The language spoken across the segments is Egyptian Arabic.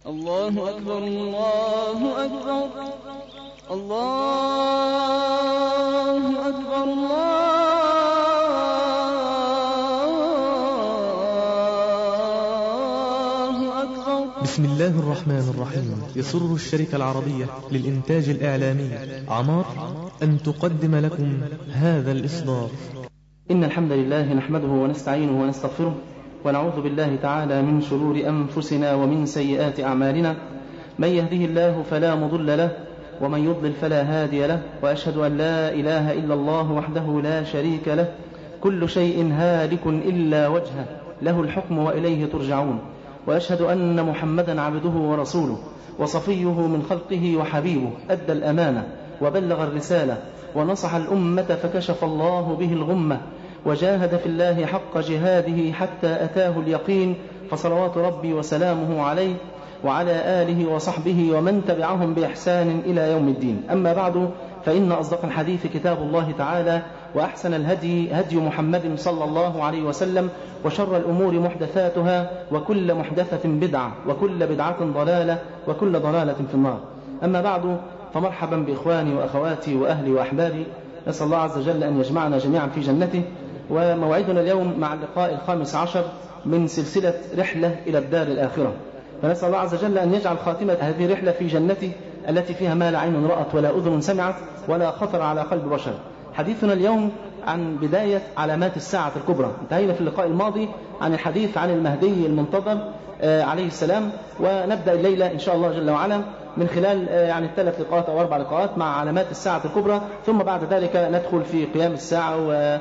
الله أكبر الله أكبر الله أكبر الله أكبر بسم الله الرحمن الرحيم يسر الشركة العربية للإنتاج الإعلامي عمار أن تقدم لكم هذا الإصدار إن الحمد لله نحمده ونستعينه ونستغفره ونعوذ بالله تعالى من شرور أنفسنا ومن سيئات أعمالنا من يهده الله فلا مضل له ومن يضلل فلا هادي له وأشهد أن لا إله إلا الله وحده لا شريك له كل شيء هالك إلا وجهه له الحكم وإليه ترجعون وأشهد أن محمدا عبده ورسوله وصفيه من خلقه وحبيبه أدى الأمانة وبلغ الرسالة ونصح الأمة فكشف الله به الغمة وجاهد في الله حق جهاده حتى أتاه اليقين فصلوات ربي وسلامه عليه وعلى آله وصحبه ومن تبعهم بإحسان إلى يوم الدين أما بعد فإن أصدق الحديث كتاب الله تعالى وأحسن الهدي هدي محمد صلى الله عليه وسلم وشر الأمور محدثاتها وكل محدثة بدعة وكل بدعة ضلالة وكل ضلالة في النار أما بعد فمرحبا بإخواني وأخواتي وأهلي وأحبابي نسأل الله عز وجل أن يجمعنا جميعا في جنته وموعدنا اليوم مع اللقاء الخامس عشر من سلسلة رحلة إلى الدار الآخرة فنسأل الله عز وجل أن يجعل خاتمة هذه الرحلة في جنته التي فيها ما لا عين رأت ولا أذن سمعت ولا خطر على قلب بشر حديثنا اليوم عن بداية علامات الساعة الكبرى انتهينا في اللقاء الماضي عن الحديث عن المهدي المنتظر عليه السلام ونبدأ الليلة إن شاء الله جل وعلا من خلال يعني الثلاث لقاءات أو أربع لقاءات مع علامات الساعة الكبرى ثم بعد ذلك ندخل في قيام الساعة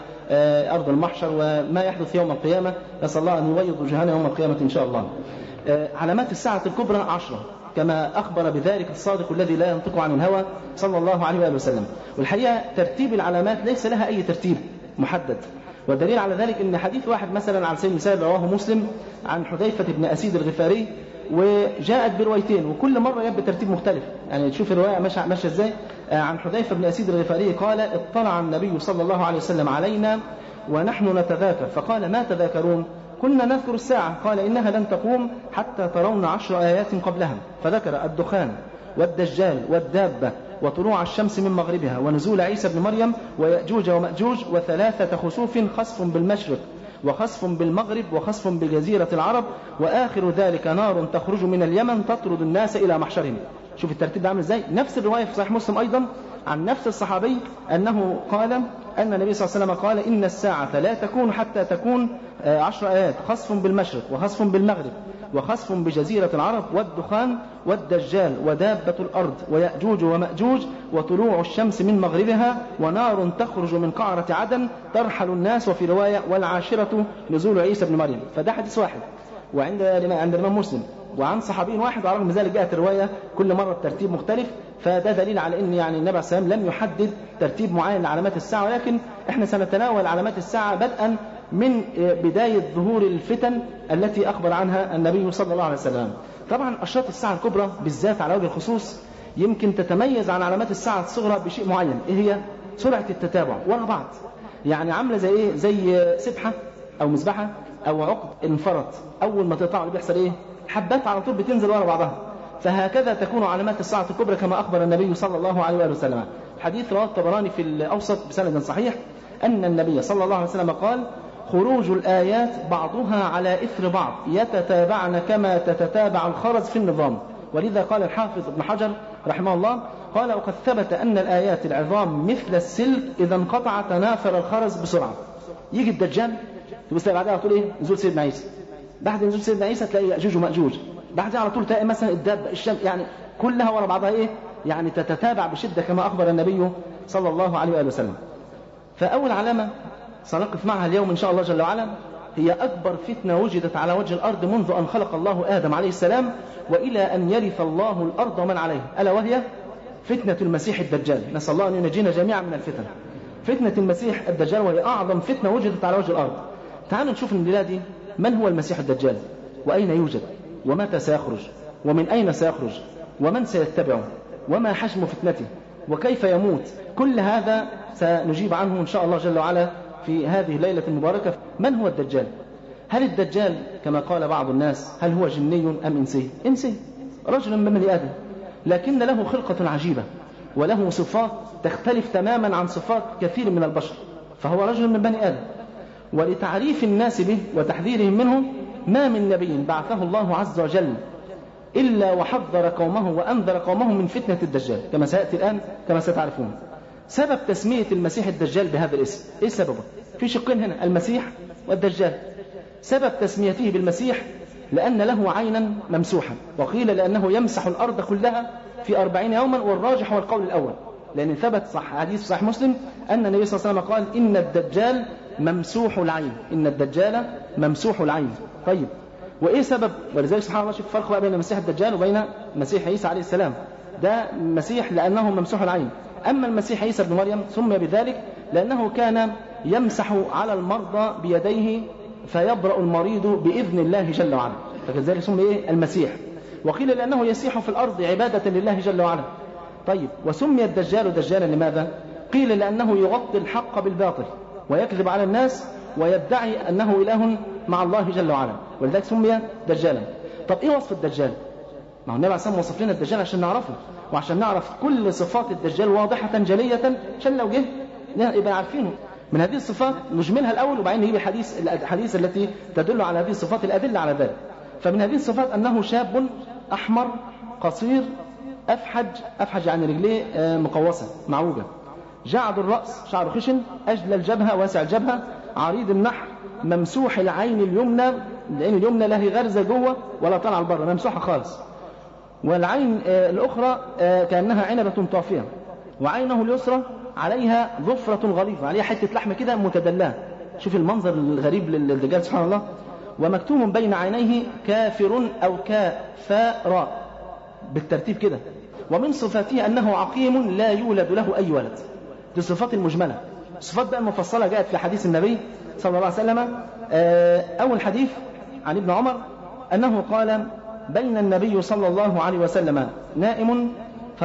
وأرض المحشر وما يحدث يوم القيامة نسأل الله أن يبيض وجهنا يوم القيامة إن شاء الله علامات الساعة الكبرى عشرة كما أخبر بذلك الصادق الذي لا ينطق عن الهوى صلى الله عليه وآله وسلم والحقيقة ترتيب العلامات ليس لها أي ترتيب محدد والدليل على ذلك ان حديث واحد مثلا على سبيل المثال رواه مسلم عن حذيفة بن أسيد الغفاري وجاءت بروايتين وكل مرة جاءت بترتيب مختلف يعني تشوف الرواية ماشية ماشية ازاي عن حذيفة بن أسيد الغفاري قال اطلع النبي صلى الله عليه وسلم علينا ونحن نتذاكر فقال ما تذاكرون كنا نذكر الساعة قال إنها لن تقوم حتى ترون عشر آيات قبلها فذكر الدخان والدجال والدابة وطلوع الشمس من مغربها ونزول عيسى بن مريم ويأجوج ومأجوج وثلاثة خسوف خسف بالمشرق وخسف بالمغرب وخسف بجزيرة العرب وآخر ذلك نار تخرج من اليمن تطرد الناس إلى محشرهم شوف الترتيب ده عامل ازاي نفس الرواية في صحيح مسلم أيضا عن نفس الصحابي أنه قال أن النبي صلى الله عليه وسلم قال إن الساعة لا تكون حتى تكون عشر آيات خسف بالمشرق وخسف بالمغرب وخسف بجزيرة العرب والدخان والدجال ودابة الأرض ويأجوج ومأجوج وطلوع الشمس من مغربها ونار تخرج من قعرة عدن ترحل الناس وفي رواية والعاشرة نزول عيسى بن مريم فده حديث واحد وعند عند الإمام مسلم وعن صحابي واحد وعلى رغم ذلك جاءت الرواية كل مرة بترتيب مختلف فده دليل على ان يعني النبي عليه السلام لم يحدد ترتيب معين لعلامات الساعة ولكن احنا سنتناول علامات الساعة بدءا من بداية ظهور الفتن التي أخبر عنها النبي صلى الله عليه وسلم طبعا أشراط الساعة الكبرى بالذات على وجه الخصوص يمكن تتميز عن علامات الساعة الصغرى بشيء معين إيه هي سرعة التتابع ورا بعض يعني عاملة زي إيه زي سبحة أو مذبحة أو عقد انفرط أول ما تقطع اللي بيحصل إيه حبات على طول بتنزل ورا بعضها فهكذا تكون علامات الساعة الكبرى كما أخبر النبي صلى الله عليه وآله وسلم حديث رواه الطبراني في الأوسط بسند صحيح أن النبي صلى الله عليه وسلم قال خروج الآيات بعضها على إثر بعض يتتابعن كما تتتابع الخرز في النظام ولذا قال الحافظ ابن حجر رحمه الله قال وقد ثبت أن الآيات العظام مثل السلك إذا انقطع تنافر الخرز بسرعة يجي الدجال تبص بعدها تقول إيه نزول سيدنا عيسى بعد نزول سيدنا عيسى تلاقي يأجوج ومأجوج بعدها على طول تلاقي مثلا الدابة الشمس يعني كلها ورا بعضها إيه يعني تتتابع بشدة كما أخبر النبي صلى الله عليه وآله وسلم فأول علامة سنقف معها اليوم إن شاء الله جل وعلا هي أكبر فتنة وجدت على وجه الأرض منذ أن خلق الله آدم عليه السلام وإلى أن يرث الله الأرض ومن عليها ألا وهي فتنة المسيح الدجال نسأل الله أن ينجينا جميعا من الفتن فتنة المسيح الدجال وهي أعظم فتنة وجدت على وجه الأرض تعالوا نشوف من دي من هو المسيح الدجال وأين يوجد ومتى سيخرج ومن أين سيخرج ومن سيتبعه وما حجم فتنته وكيف يموت كل هذا سنجيب عنه إن شاء الله جل وعلا في هذه الليلة المباركة من هو الدجال هل الدجال كما قال بعض الناس هل هو جني أم إنسي إنسي رجل من بني آدم لكن له خلقة عجيبة وله صفات تختلف تماما عن صفات كثير من البشر فهو رجل من بني آدم ولتعريف الناس به وتحذيرهم منه ما من نبي بعثه الله عز وجل إلا وحذر قومه وأنذر قومه من فتنة الدجال كما سيأتي الآن كما ستعرفون سبب تسمية المسيح الدجال بهذا الاسم إيه سببه؟ في شقين هنا المسيح والدجال سبب تسميته بالمسيح لأن له عينا ممسوحة وقيل لأنه يمسح الأرض كلها في أربعين يوما والراجح هو القول الأول لأن ثبت صح حديث صحيح مسلم أن النبي صلى الله عليه وسلم قال إن الدجال ممسوح العين إن الدجال ممسوح العين طيب وإيه سبب ولذلك سبحان الله شوف الفرق بقى بين المسيح الدجال وبين المسيح عيسى عليه السلام ده مسيح لأنه ممسوح العين أما المسيح عيسى بن مريم سمي بذلك لأنه كان يمسح على المرضى بيديه فيبرأ المريض بإذن الله جل وعلا فكذلك سمي إيه المسيح وقيل لأنه يسيح في الأرض عبادة لله جل وعلا طيب وسمي الدجال دجالا لماذا قيل لأنه يغطي الحق بالباطل ويكذب على الناس ويدعي أنه إله مع الله جل وعلا ولذلك سمي دجالا طب إيه وصف الدجال ما هو النبي عليه الصلاة وصف لنا الدجال عشان نعرفه وعشان نعرف كل صفات الدجال واضحة جلية عشان لو جه يبقى عارفينه من هذه الصفات نجملها الأول وبعدين نجيب الحديث الحديث التي تدل على هذه الصفات الأدلة على ذلك فمن هذه الصفات أنه شاب أحمر قصير أفحج أفحج يعني رجليه مقوسة معوجة جعد الرأس شعر خشن أجل الجبهة واسع الجبهة عريض النحر ممسوح العين اليمنى العين اليمنى لا هي غرزة جوه ولا طالعة لبره ممسوحة خالص والعين الأخرى كأنها عنبة طافية وعينه اليسرى عليها ظفرة غليظة عليها حتة لحم كده متدلاه شوف المنظر الغريب للدجال سبحان الله ومكتوم بين عينيه كافر أو كافاء راء بالترتيب كده ومن صفاته أنه عقيم لا يولد له أي ولد دي الصفات المجملة الصفات بقى المفصلة جاءت في حديث النبي صلى الله عليه وسلم أول حديث عن ابن عمر أنه قال بين النبي صلى الله عليه وسلم نائم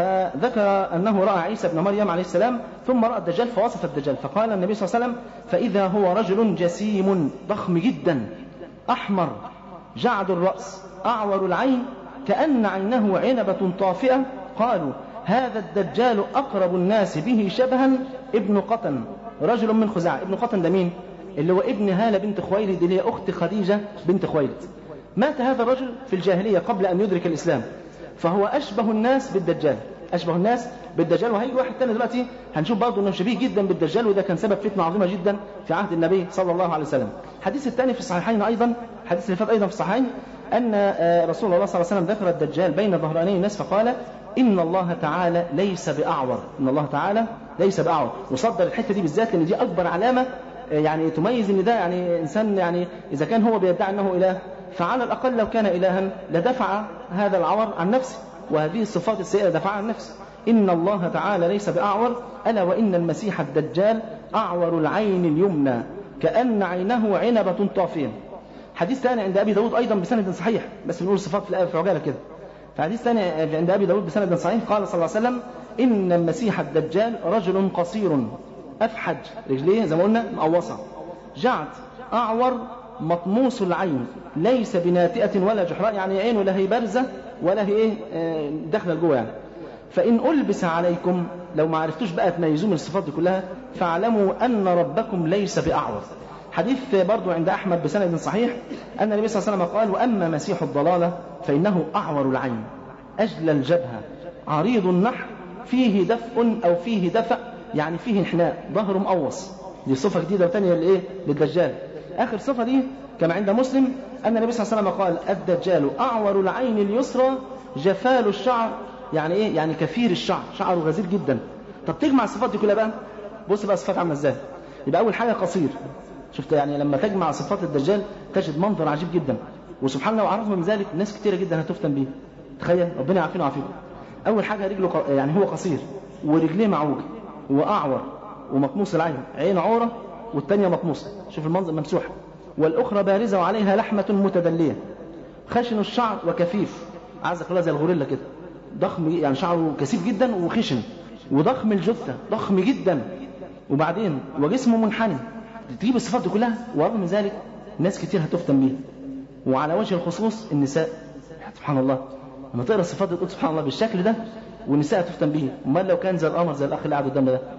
فذكر أنه رأى عيسى بن مريم عليه السلام ثم رأى الدجال فوصف الدجال فقال النبي صلى الله عليه وسلم فإذا هو رجل جسيم ضخم جدا أحمر جعد الرأس أعور العين كأن عينه عنبة طافئة قالوا هذا الدجال أقرب الناس به شبها ابن قطن رجل من خزاعة ابن قطن ده مين اللي هو ابن هالة بنت خويلد اللي هي أخت خديجة بنت خويلد مات هذا الرجل في الجاهلية قبل أن يدرك الإسلام فهو أشبه الناس بالدجال أشبه الناس بالدجال وهيجي واحد تاني دلوقتي هنشوف برضه أنه شبيه جدا بالدجال وده كان سبب فتنة عظيمة جدا في عهد النبي صلى الله عليه وسلم الحديث الثاني في الصحيحين أيضا الحديث اللي فات أيضا في الصحيحين أن رسول الله صلى الله عليه وسلم ذكر الدجال بين ظهراني الناس فقال إن الله تعالى ليس بأعور إن الله تعالى ليس بأعور وصدر الحتة دي بالذات لأن دي أكبر علامة يعني تميز ان ده يعني انسان يعني اذا كان هو بيدعي انه اله فعلى الاقل لو كان الها لدفع هذا العور عن نفسه وهذه الصفات السيئه دفعها عن نفسه ان الله تعالى ليس باعور الا وان المسيح الدجال اعور العين اليمنى كان عينه عنبه طافيه حديث ثاني عند ابي داود ايضا بسند صحيح بس بنقول الصفات في في عجاله كده فحديث ثاني عند ابي داود بسند صحيح قال صلى الله عليه وسلم ان المسيح الدجال رجل قصير أفحج رجليه زي ما قلنا مقوصة جعد أعور مطموس العين ليس بناتئة ولا جحراء يعني عينه لا هي بارزة ولا هي إيه داخلة لجوه يعني فإن ألبس عليكم لو ما عرفتوش بقى تميزوه من الصفات دي كلها فاعلموا أن ربكم ليس بأعور حديث برضو عند أحمد بسند صحيح أن النبي صلى الله عليه وسلم قال وأما مسيح الضلالة فإنه أعور العين أجل الجبهة عريض النحر فيه دفء أو فيه دفأ يعني فيه انحناء ظهره مقوص دي صفة جديدة وثانية لإيه؟ للدجال آخر صفة دي كما عند مسلم أن النبي صلى الله عليه وسلم قال الدجال أعور العين اليسرى جفال الشعر يعني إيه؟ يعني كثير الشعر شعره غزير جدا طب تجمع الصفات دي كلها بقى بص بقى الصفات عاملة إزاي يبقى أول حاجة قصير شفت يعني لما تجمع صفات الدجال تجد منظر عجيب جدا وسبحان الله وعرفنا من ذلك ناس كتيرة جدا هتفتن بيه تخيل ربنا يعافينا ويعافيكم أول حاجة رجله ق... يعني هو قصير ورجليه معوجة وأعور ومطموس العين عين عورة والثانية مطموسة شوف المنظر ممسوحة والأخرى بارزة وعليها لحمة متدلية خشن الشعر وكثيف عزك الله زي الغوريلا كده ضخم يعني شعره كثيف جدا وخشن وضخم الجثة ضخم جدا وبعدين وجسمه منحني تجيب الصفات دي كلها ورغم من ذلك ناس كتير هتفتن بيه وعلى وجه الخصوص النساء سبحان الله لما تقرا الصفات دي تقول سبحان الله بالشكل ده والنساء تفتن به امال لو كان زي القمر زي الاخ اللي قاعد قدامنا ده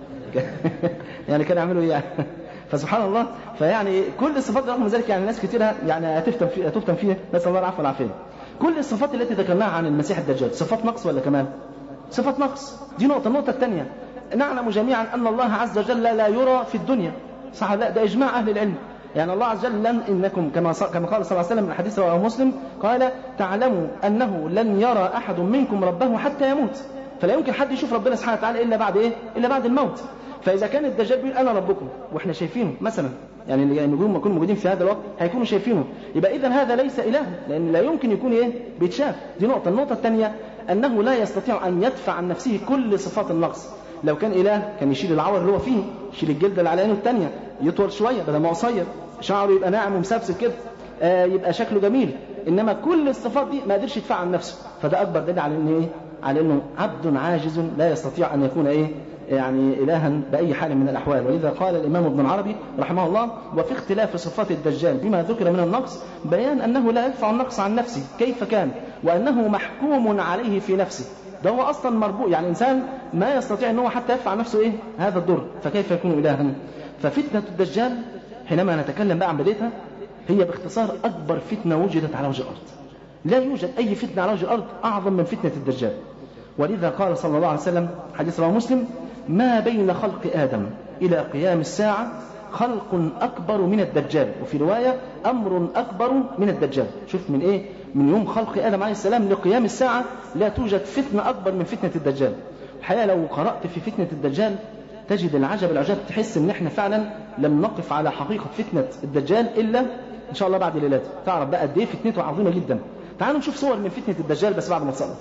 يعني كان يعملوا ايه يعني فسبحان الله فيعني كل الصفات رغم ذلك يعني ناس كتير يعني هتفتن فيها هتفتن فيها نسال الله العفو والعافيه كل الصفات التي ذكرناها عن المسيح الدجال صفات نقص ولا كمال صفات نقص دي نقطه النقطه الثانيه نعلم جميعا ان الله عز وجل لا يرى في الدنيا صح لا ده اجماع اهل العلم يعني الله عز وجل لن انكم كما كما قال صلى الله عليه وسلم من الحديث رواه مسلم قال تعلموا انه لن يرى احد منكم ربه حتى يموت فلا يمكن حد يشوف ربنا سبحانه وتعالى الا بعد ايه الا بعد الموت فاذا كان الدجال بيقول انا ربكم واحنا شايفينه مثلا يعني النجوم ما يكونوا موجودين في هذا الوقت هيكونوا شايفينه يبقى اذا هذا ليس اله لان لا يمكن يكون ايه بيتشاف دي نقطه النقطه الثانيه انه لا يستطيع ان يدفع عن نفسه كل صفات النقص لو كان اله كان يشيل العور اللي هو فيه يشيل الجلد اللي على عينه الثانيه يطول شويه بدل ما هو قصير شعره يبقى ناعم ومسبسب كده آه يبقى شكله جميل انما كل الصفات دي ما قدرش يدفع عن نفسه فده اكبر دليل على انه ايه على انه عبد عاجز لا يستطيع ان يكون ايه يعني إلها بأي حال من الأحوال ولذا قال الإمام ابن العربي رحمه الله وفي اختلاف صفات الدجال بما ذكر من النقص بيان أنه لا يدفع النقص عن نفسه كيف كان وأنه محكوم عليه في نفسه ده هو أصلا مربوط يعني إنسان ما يستطيع أنه حتى يدفع نفسه إيه هذا الضر فكيف يكون إلها ففتنة الدجال حينما نتكلم بقى عن بدايتها هي باختصار أكبر فتنة وجدت على وجه الأرض لا يوجد أي فتنة على وجه الأرض أعظم من فتنة الدجال ولذا قال صلى الله عليه وسلم حديث رواه مسلم ما بين خلق آدم إلى قيام الساعة خلق أكبر من الدجال وفي رواية أمر أكبر من الدجال شوف من إيه من يوم خلق آدم عليه السلام لقيام الساعة لا توجد فتنة أكبر من فتنة الدجال الحقيقة لو قرأت في فتنة الدجال تجد العجب العجاب تحس ان احنا فعلا لم نقف على حقيقة فتنة الدجال إلا إن شاء الله بعد ليلات تعرف بقى قد إيه فتنته عظيمة جدا تعالوا نشوف صور من فتنة الدجال بس بعد ما تصلي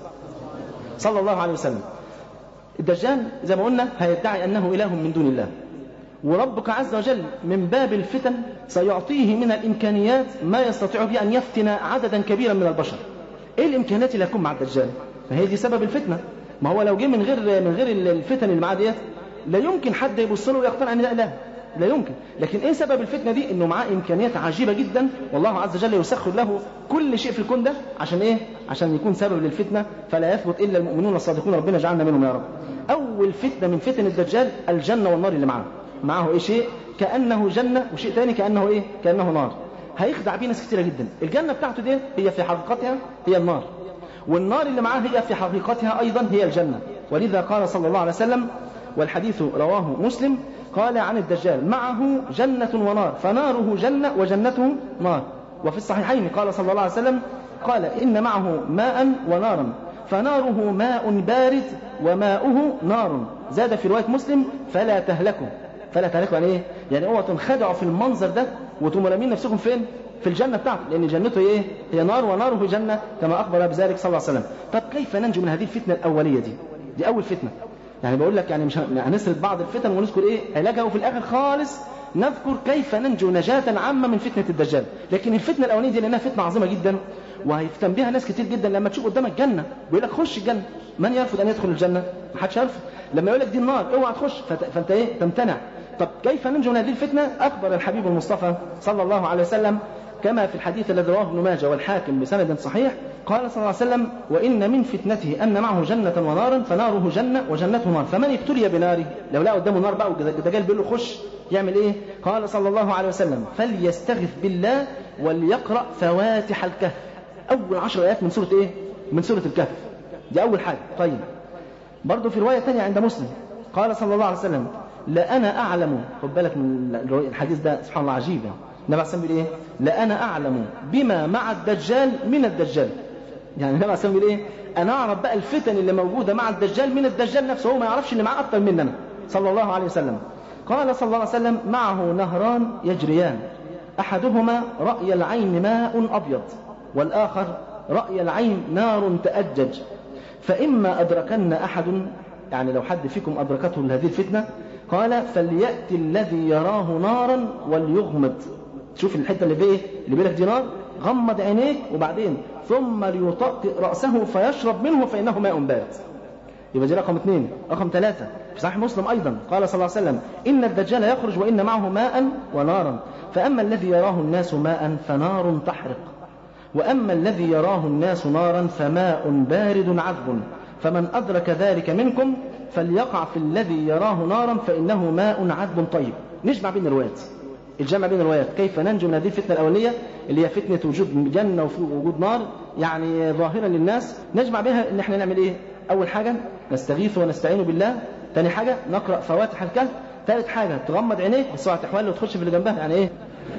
صلى الله عليه وسلم الدجال زي ما قلنا هيدعي أنه إله من دون الله وربك عز وجل من باب الفتن سيعطيه من الإمكانيات ما يستطيع به أن يفتن عددا كبيرا من البشر إيه الإمكانيات اللي هتكون مع الدجال ما هي دي سبب الفتنة ما هو لو جه من غير من غير الفتن اللي معاه ديت لا يمكن حد يبص له ويقتنع ان ده اله لا يمكن لكن ايه سبب الفتنه دي انه معاه امكانيات عجيبه جدا والله عز وجل يسخر له كل شيء في الكون ده عشان ايه عشان يكون سبب للفتنه فلا يثبت الا المؤمنون الصادقون ربنا يجعلنا منهم يا رب اول فتنه من فتن الدجال الجنه والنار اللي معاه معاه ايه شيء كانه جنه وشيء ثاني كانه ايه كانه نار هيخدع بيه ناس كتيره جدا الجنه بتاعته دي هي في حقيقتها هي النار والنار اللي معاه هي في حقيقتها ايضا هي الجنه ولذا قال صلى الله عليه وسلم والحديث رواه مسلم قال عن الدجال معه جنة ونار فناره جنة وجنته نار وفي الصحيحين قال صلى الله عليه وسلم قال إن معه ماء ونارا فناره ماء بارد وماؤه نار زاد في رواية مسلم فلا تهلكوا فلا تهلكوا يعني ايه؟ يعني اوعوا تنخدعوا في المنظر ده وتقوموا رامين نفسكم فين؟ في الجنة بتاعته لأن جنته ايه؟ هي نار وناره جنة كما أخبر بذلك صلى الله عليه وسلم طب كيف ننجو من هذه الفتنة الأولية دي؟ دي أول فتنة يعني بقول لك يعني مش هنسرد بعض الفتن ونذكر ايه علاجها وفي الاخر خالص نذكر كيف ننجو نجاة عامة من فتنة الدجال لكن الفتنة الأولانية دي لأنها فتنة عظيمة جدا وهيفتن بها ناس كتير جدا لما تشوف قدامك جنة بيقول لك خش الجنة من يرفض أن يدخل الجنة ما حدش يرفض لما يقول لك دي النار اوعى تخش فأنت ايه تمتنع طب كيف ننجو من هذه الفتنة أخبر الحبيب المصطفى صلى الله عليه وسلم كما في الحديث الذي رواه ابن ماجه والحاكم بسند صحيح قال صلى الله عليه وسلم وإن من فتنته أن معه جنة ونارا فناره جنة وجنته نار فمن ابتلي بناره لو لقى قدامه نار بقى والدجال بيقول له خش يعمل إيه قال صلى الله عليه وسلم فليستغث بالله وليقرأ فواتح الكهف أول عشر آيات من سورة إيه من سورة الكهف دي أول حاجة طيب برضه في رواية ثانية عند مسلم قال صلى الله عليه وسلم لا أنا أعلم خد بالك من الحديث ده سبحان الله عجيب يعني النبي عليه الصلاه ايه؟ لأنا أعلم بما مع الدجال من الدجال. يعني النبي عليه الصلاه ايه؟ أنا أعرف بقى الفتن اللي موجودة مع الدجال من الدجال نفسه هو ما يعرفش اللي معاه أكتر مننا صلى الله عليه وسلم. قال صلى الله عليه وسلم معه نهران يجريان أحدهما رأي العين ماء أبيض والآخر رأي العين نار تأجج فإما أدركن أحد يعني لو حد فيكم أدركته هذه الفتنة قال فليأتي الذي يراه نارا وليغمض شوف الحته اللي فيه اللي بيقول لك دي نار غمض عينيك وبعدين ثم ليطأطئ رأسه فيشرب منه فإنه ماء بارد يبقى دي رقم اثنين رقم ثلاثة في صحيح مسلم أيضا قال صلى الله عليه وسلم إن الدجال يخرج وإن معه ماء ونارا فأما الذي يراه الناس ماء فنار تحرق وأما الذي يراه الناس نارا فماء بارد عذب فمن أدرك ذلك منكم فليقع في الذي يراه نارا فإنه ماء عذب طيب نجمع بين الروايات الجمع بين الروايات كيف ننجو من هذه الفتنة الأولية اللي هي فتنة وجود جنة ووجود نار يعني ظاهرة للناس نجمع بها ان احنا نعمل ايه اول حاجة نستغيث ونستعين بالله ثاني حاجة نقرأ فواتح الكهف ثالث حاجة تغمض عينيك بس اوعى تحول وتخش في اللي جنبها يعني ايه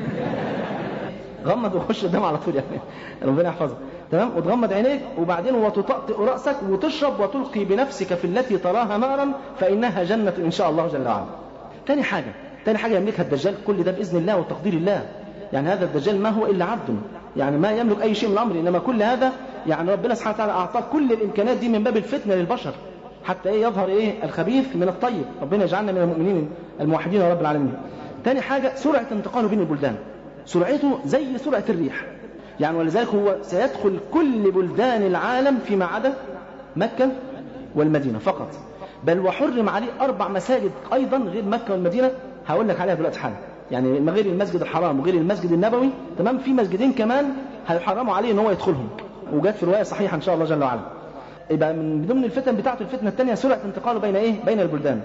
غمض وخش قدام على طول يعني ربنا يحفظك تمام وتغمض عينيك وبعدين وتطأطئ رأسك وتشرب وتلقي بنفسك في التي تراها نارا فإنها جنة إن شاء الله جل وعلا ثاني حاجة ثاني حاجة يملكها الدجال كل ده بإذن الله وتقدير الله يعني هذا الدجال ما هو إلا عبد يعني ما يملك أي شيء من الأمر إنما كل هذا يعني ربنا سبحانه وتعالى أعطاه كل الإمكانات دي من باب الفتنة للبشر حتى إيه يظهر إيه الخبيث من الطيب ربنا يجعلنا من المؤمنين الموحدين يا رب العالمين ثاني حاجة سرعة انتقاله بين البلدان سرعته زي سرعة الريح يعني ولذلك هو سيدخل كل بلدان العالم فيما عدا مكة والمدينة فقط بل وحرم عليه أربع مساجد أيضا غير مكة والمدينة هقول لك عليها دلوقتي حالا يعني غير المسجد الحرام وغير المسجد النبوي تمام في مسجدين كمان هيحرموا عليه ان هو يدخلهم وجات في روايه صحيحه ان شاء الله جل وعلا يبقى من ضمن الفتن بتاعته الفتنه الثانيه سرعه انتقاله بين ايه بين البلدان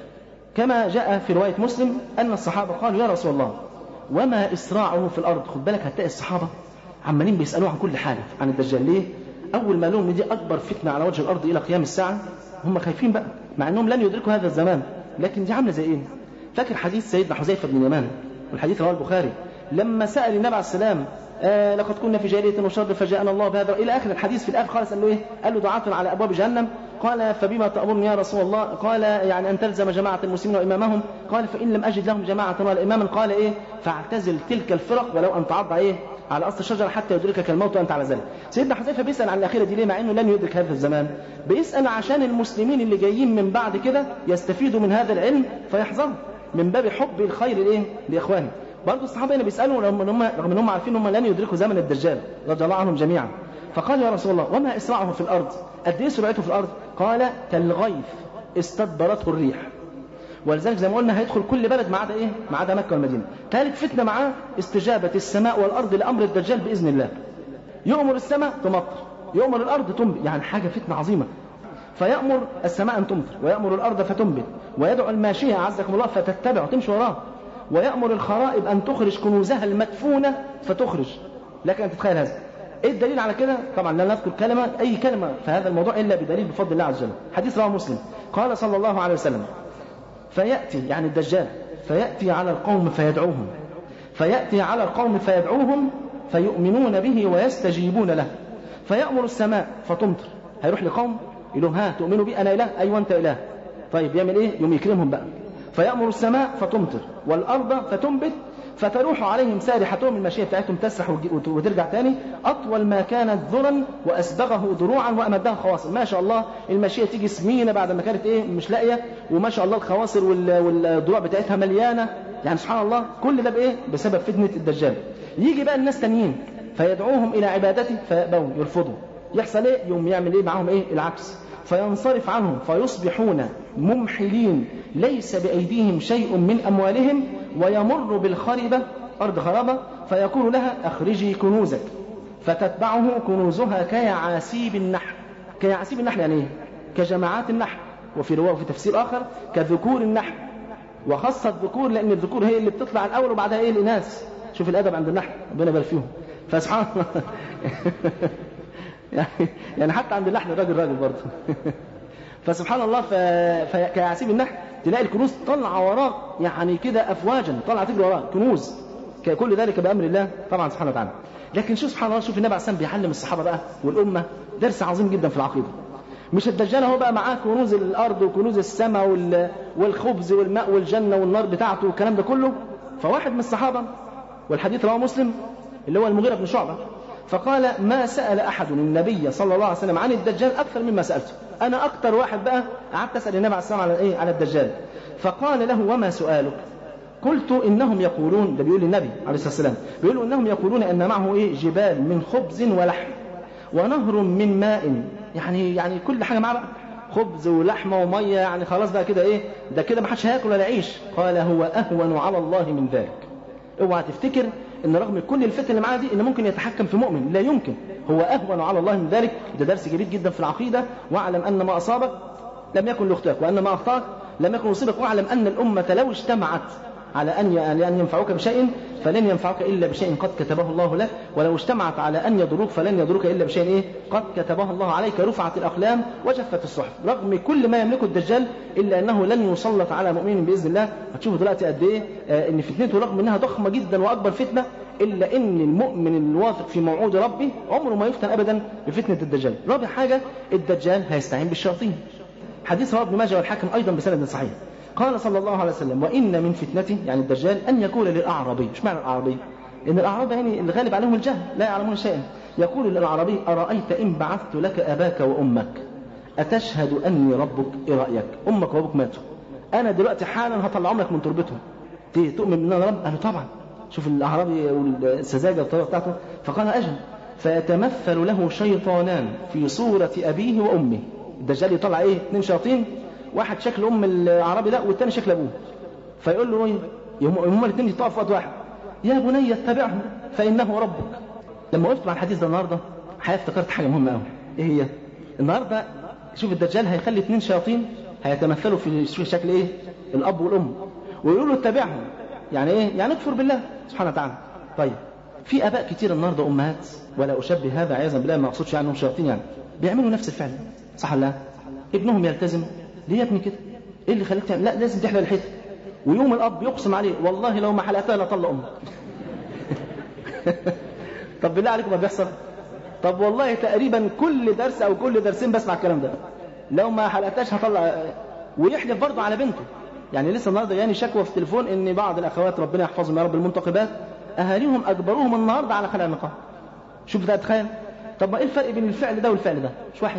كما جاء في روايه مسلم ان الصحابه قالوا يا رسول الله وما اسراعه في الارض خد بالك هتلاقي الصحابه عمالين بيسالوه عن كل حاجه عن الدجال ليه اول ما لهم دي اكبر فتنه على وجه الارض الى قيام الساعه هم خايفين بقى مع انهم لن يدركوا هذا الزمان لكن دي عامله زي ايه فاكر حديث سيدنا حذيفه بن اليمان والحديث رواه البخاري لما سال النبي عليه السلام آه لقد كنا في جاهليه وشر فجاءنا الله بهذا الى اخر الحديث في الاخر خالص قال له ايه؟ قال له دعاة على ابواب جهنم قال فبما تامرني يا رسول الله؟ قال يعني ان تلزم جماعه المسلمين وامامهم قال فان لم اجد لهم جماعه ولا اماما قال ايه؟ فاعتزل تلك الفرق ولو ان تعض ايه؟ على اصل الشجره حتى يدركك الموت وانت على ذلك. سيدنا حذيفه بيسال عن الاخيره دي ليه مع انه لن يدرك هذا الزمان؟ بيسال عشان المسلمين اللي جايين من بعد كده يستفيدوا من هذا العلم فيحذروا من باب حب الخير الايه؟ لاخوانه. برضه الصحابه هنا بيسالوا رغم ان هم رغم ان هم عارفين ان هم لن يدركوا زمن الدجال رضي الله عنهم جميعا. فقال يا رسول الله وما اسرعه في الارض؟ قد ايه سرعته في الارض؟ قال كالغيث استدبرته الريح. ولذلك زي ما قلنا هيدخل كل بلد ما عدا ايه؟ ما عدا مكه والمدينه. ثالث فتنه معاه استجابه السماء والارض لامر الدجال باذن الله. يؤمر السماء تمطر، يؤمر الارض تنبت، يعني حاجه فتنه عظيمه. فيأمر السماء أن تمطر ويأمر الأرض فتنبت ويدعو الماشية عزكم الله فتتبع وتمشي وراه ويأمر الخرائب أن تخرج كنوزها المدفونة فتخرج لك أن تتخيل هذا إيه الدليل على كده؟ طبعا لا نذكر كلمة أي كلمة في هذا الموضوع إلا بدليل بفضل الله عز وجل حديث رواه مسلم قال صلى الله عليه وسلم فيأتي يعني الدجال فيأتي على القوم فيدعوهم فيأتي على القوم فيدعوهم فيؤمنون به ويستجيبون له فيأمر السماء فتمطر هيروح لقوم يقول لهم ها تؤمنوا بي أنا إله أيوة أنت إله طيب يعمل إيه يوم يكرمهم بقى فيأمر السماء فتمطر والأرض فتنبت فتروح عليهم سارحتهم الماشية بتاعتهم تسرح وترجع تاني أطول ما كانت ذرا وأسبغه ضروعا وأمدها خواصر ما شاء الله الماشية تيجي سمينة بعد ما كانت إيه مش لاقية وما شاء الله الخواصر والضروع بتاعتها مليانة يعني سبحان الله كل ده بإيه بسبب فتنة الدجال يجي بقى الناس تانيين فيدعوهم إلى عبادته فيأبون يرفضوا يحصل إيه يوم يعمل إيه معاهم إيه العكس فينصرف عنهم فيصبحون ممحلين ليس بأيديهم شيء من أموالهم ويمر بالخربة أرض خرابة فيقول لها أخرجي كنوزك فتتبعه كنوزها كيعاسيب النحل كيعاسيب النحل يعني إيه؟ كجماعات النحل وفي رواية وفي تفسير آخر كذكور النحل وخاصة الذكور لأن الذكور هي اللي بتطلع الأول وبعدها إيه الإناث شوف الأدب عند النحل ربنا يبارك فيهم فسبحان الله يعني يعني حتى عند النحل الراجل راجل برضه فسبحان الله ف... فكيعاسيب النحل تلاقي الكنوز طالعه وراك يعني كده افواجا طالعه تجري وراك كنوز كل ذلك بامر الله طبعا سبحانه وتعالى لكن شوف سبحان الله شوف النبي عليه الصلاه والسلام بيعلم الصحابه بقى والامه درس عظيم جدا في العقيده مش الدجال هو بقى معاه كنوز الارض وكنوز السماء وال... والخبز والماء والجنه والنار بتاعته والكلام ده كله فواحد من الصحابه والحديث رواه مسلم اللي هو المغيره بن شعبه فقال ما سأل أحد النبي صلى الله عليه وسلم عن الدجال أكثر مما سألته أنا أكثر واحد بقى قعدت أسأل النبي عليه الصلاة والسلام على إيه على الدجال فقال له وما سؤالك قلت إنهم يقولون ده بيقول للنبي عليه الصلاة والسلام بيقولوا إنهم يقولون أن معه إيه جبال من خبز ولحم ونهر من ماء يعني يعني كل حاجة معاه بقى خبز ولحمة ومية يعني خلاص بقى كده إيه ده كده ما حدش هياكل ولا يعيش قال هو أهون على الله من ذلك اوعى تفتكر ان رغم كل الفتن اللي معاه دي ان ممكن يتحكم في مؤمن لا يمكن هو اهون على الله من ذلك ده درس جديد جدا في العقيده واعلم ان ما اصابك لم يكن لاختك وان ما اخطاك لم يكن يصيبك واعلم ان الامه لو اجتمعت على أن أن ينفعوك بشيء فلن ينفعوك إلا بشيء قد كتبه الله لك ولو اجتمعت على أن يضروك فلن يضروك إلا بشيء إيه قد كتبه الله عليك رفعت الأقلام وجفت الصحف رغم كل ما يملكه الدجال إلا أنه لن يسلط على مؤمن بإذن الله هتشوفوا دلوقتي قد إيه آه إن فتنته رغم أنها ضخمة جدا وأكبر فتنة إلا أن المؤمن الواثق في موعود ربه عمره ما يفتن أبدا بفتنة الدجال رابع حاجة الدجال هيستعين بالشياطين حديث رواه ابن ماجه والحاكم أيضا بسند صحيح قال صلى الله عليه وسلم وإن من فتنته يعني الدجال أن يقول للأعرابي ايش معنى الأعرابي إن الأعراب يعني الغالب عليهم الجهل لا يعلمون شيئا يقول للأعرابي أرأيت إن بعثت لك أباك وأمك أتشهد أني ربك إيه رأيك أمك وأبوك ماتوا أنا دلوقتي حالا هطلعهم لك من تربتهم تؤمن بأن أنا رب قالوا طبعا شوف الأعرابي والسذاجة والطريقة بتاعته فقال أجل فيتمثل له شيطانان في صورة أبيه وأمه الدجال يطلع إيه اثنين شياطين واحد شكل ام العربي ده والتاني شكل ابوه فيقول له ايه هما الاثنين يطلعوا في وقت واحد يا بني اتبعه فانه ربك لما وقفت مع الحديث ده النهارده الحقيقه افتكرت حاجه مهمه قوي ايه هي النهارده شوف الدجال هيخلي اثنين شياطين هيتمثلوا في شكل ايه الاب والام ويقولوا له اتبعهم يعني ايه يعني اكفر بالله سبحانه وتعالى طيب في اباء كتير النهارده امهات ولا اشبه هذا عياذا بالله ما اقصدش يعني انهم شياطين يعني بيعملوا نفس الفعل صح ولا لا ابنهم يلتزم ليه يا ابني كده ايه اللي خليك تعمل لا لازم تحلق الحته ويوم الاب يقسم عليه والله لو ما حلقتها لطلق امك طب بالله عليكم ما بيحصل طب والله تقريبا كل درس او كل درسين بسمع الكلام ده لو ما حلقتهاش هطلع ويحلف برضه على بنته يعني لسه النهارده يعني شكوى في التليفون ان بعض الاخوات ربنا يحفظهم يا رب المنتقبات اهاليهم اجبروهم النهارده على خلع النقاب شوف بقى تخيل طب ما ايه الفرق بين الفعل ده والفعل ده مش واحد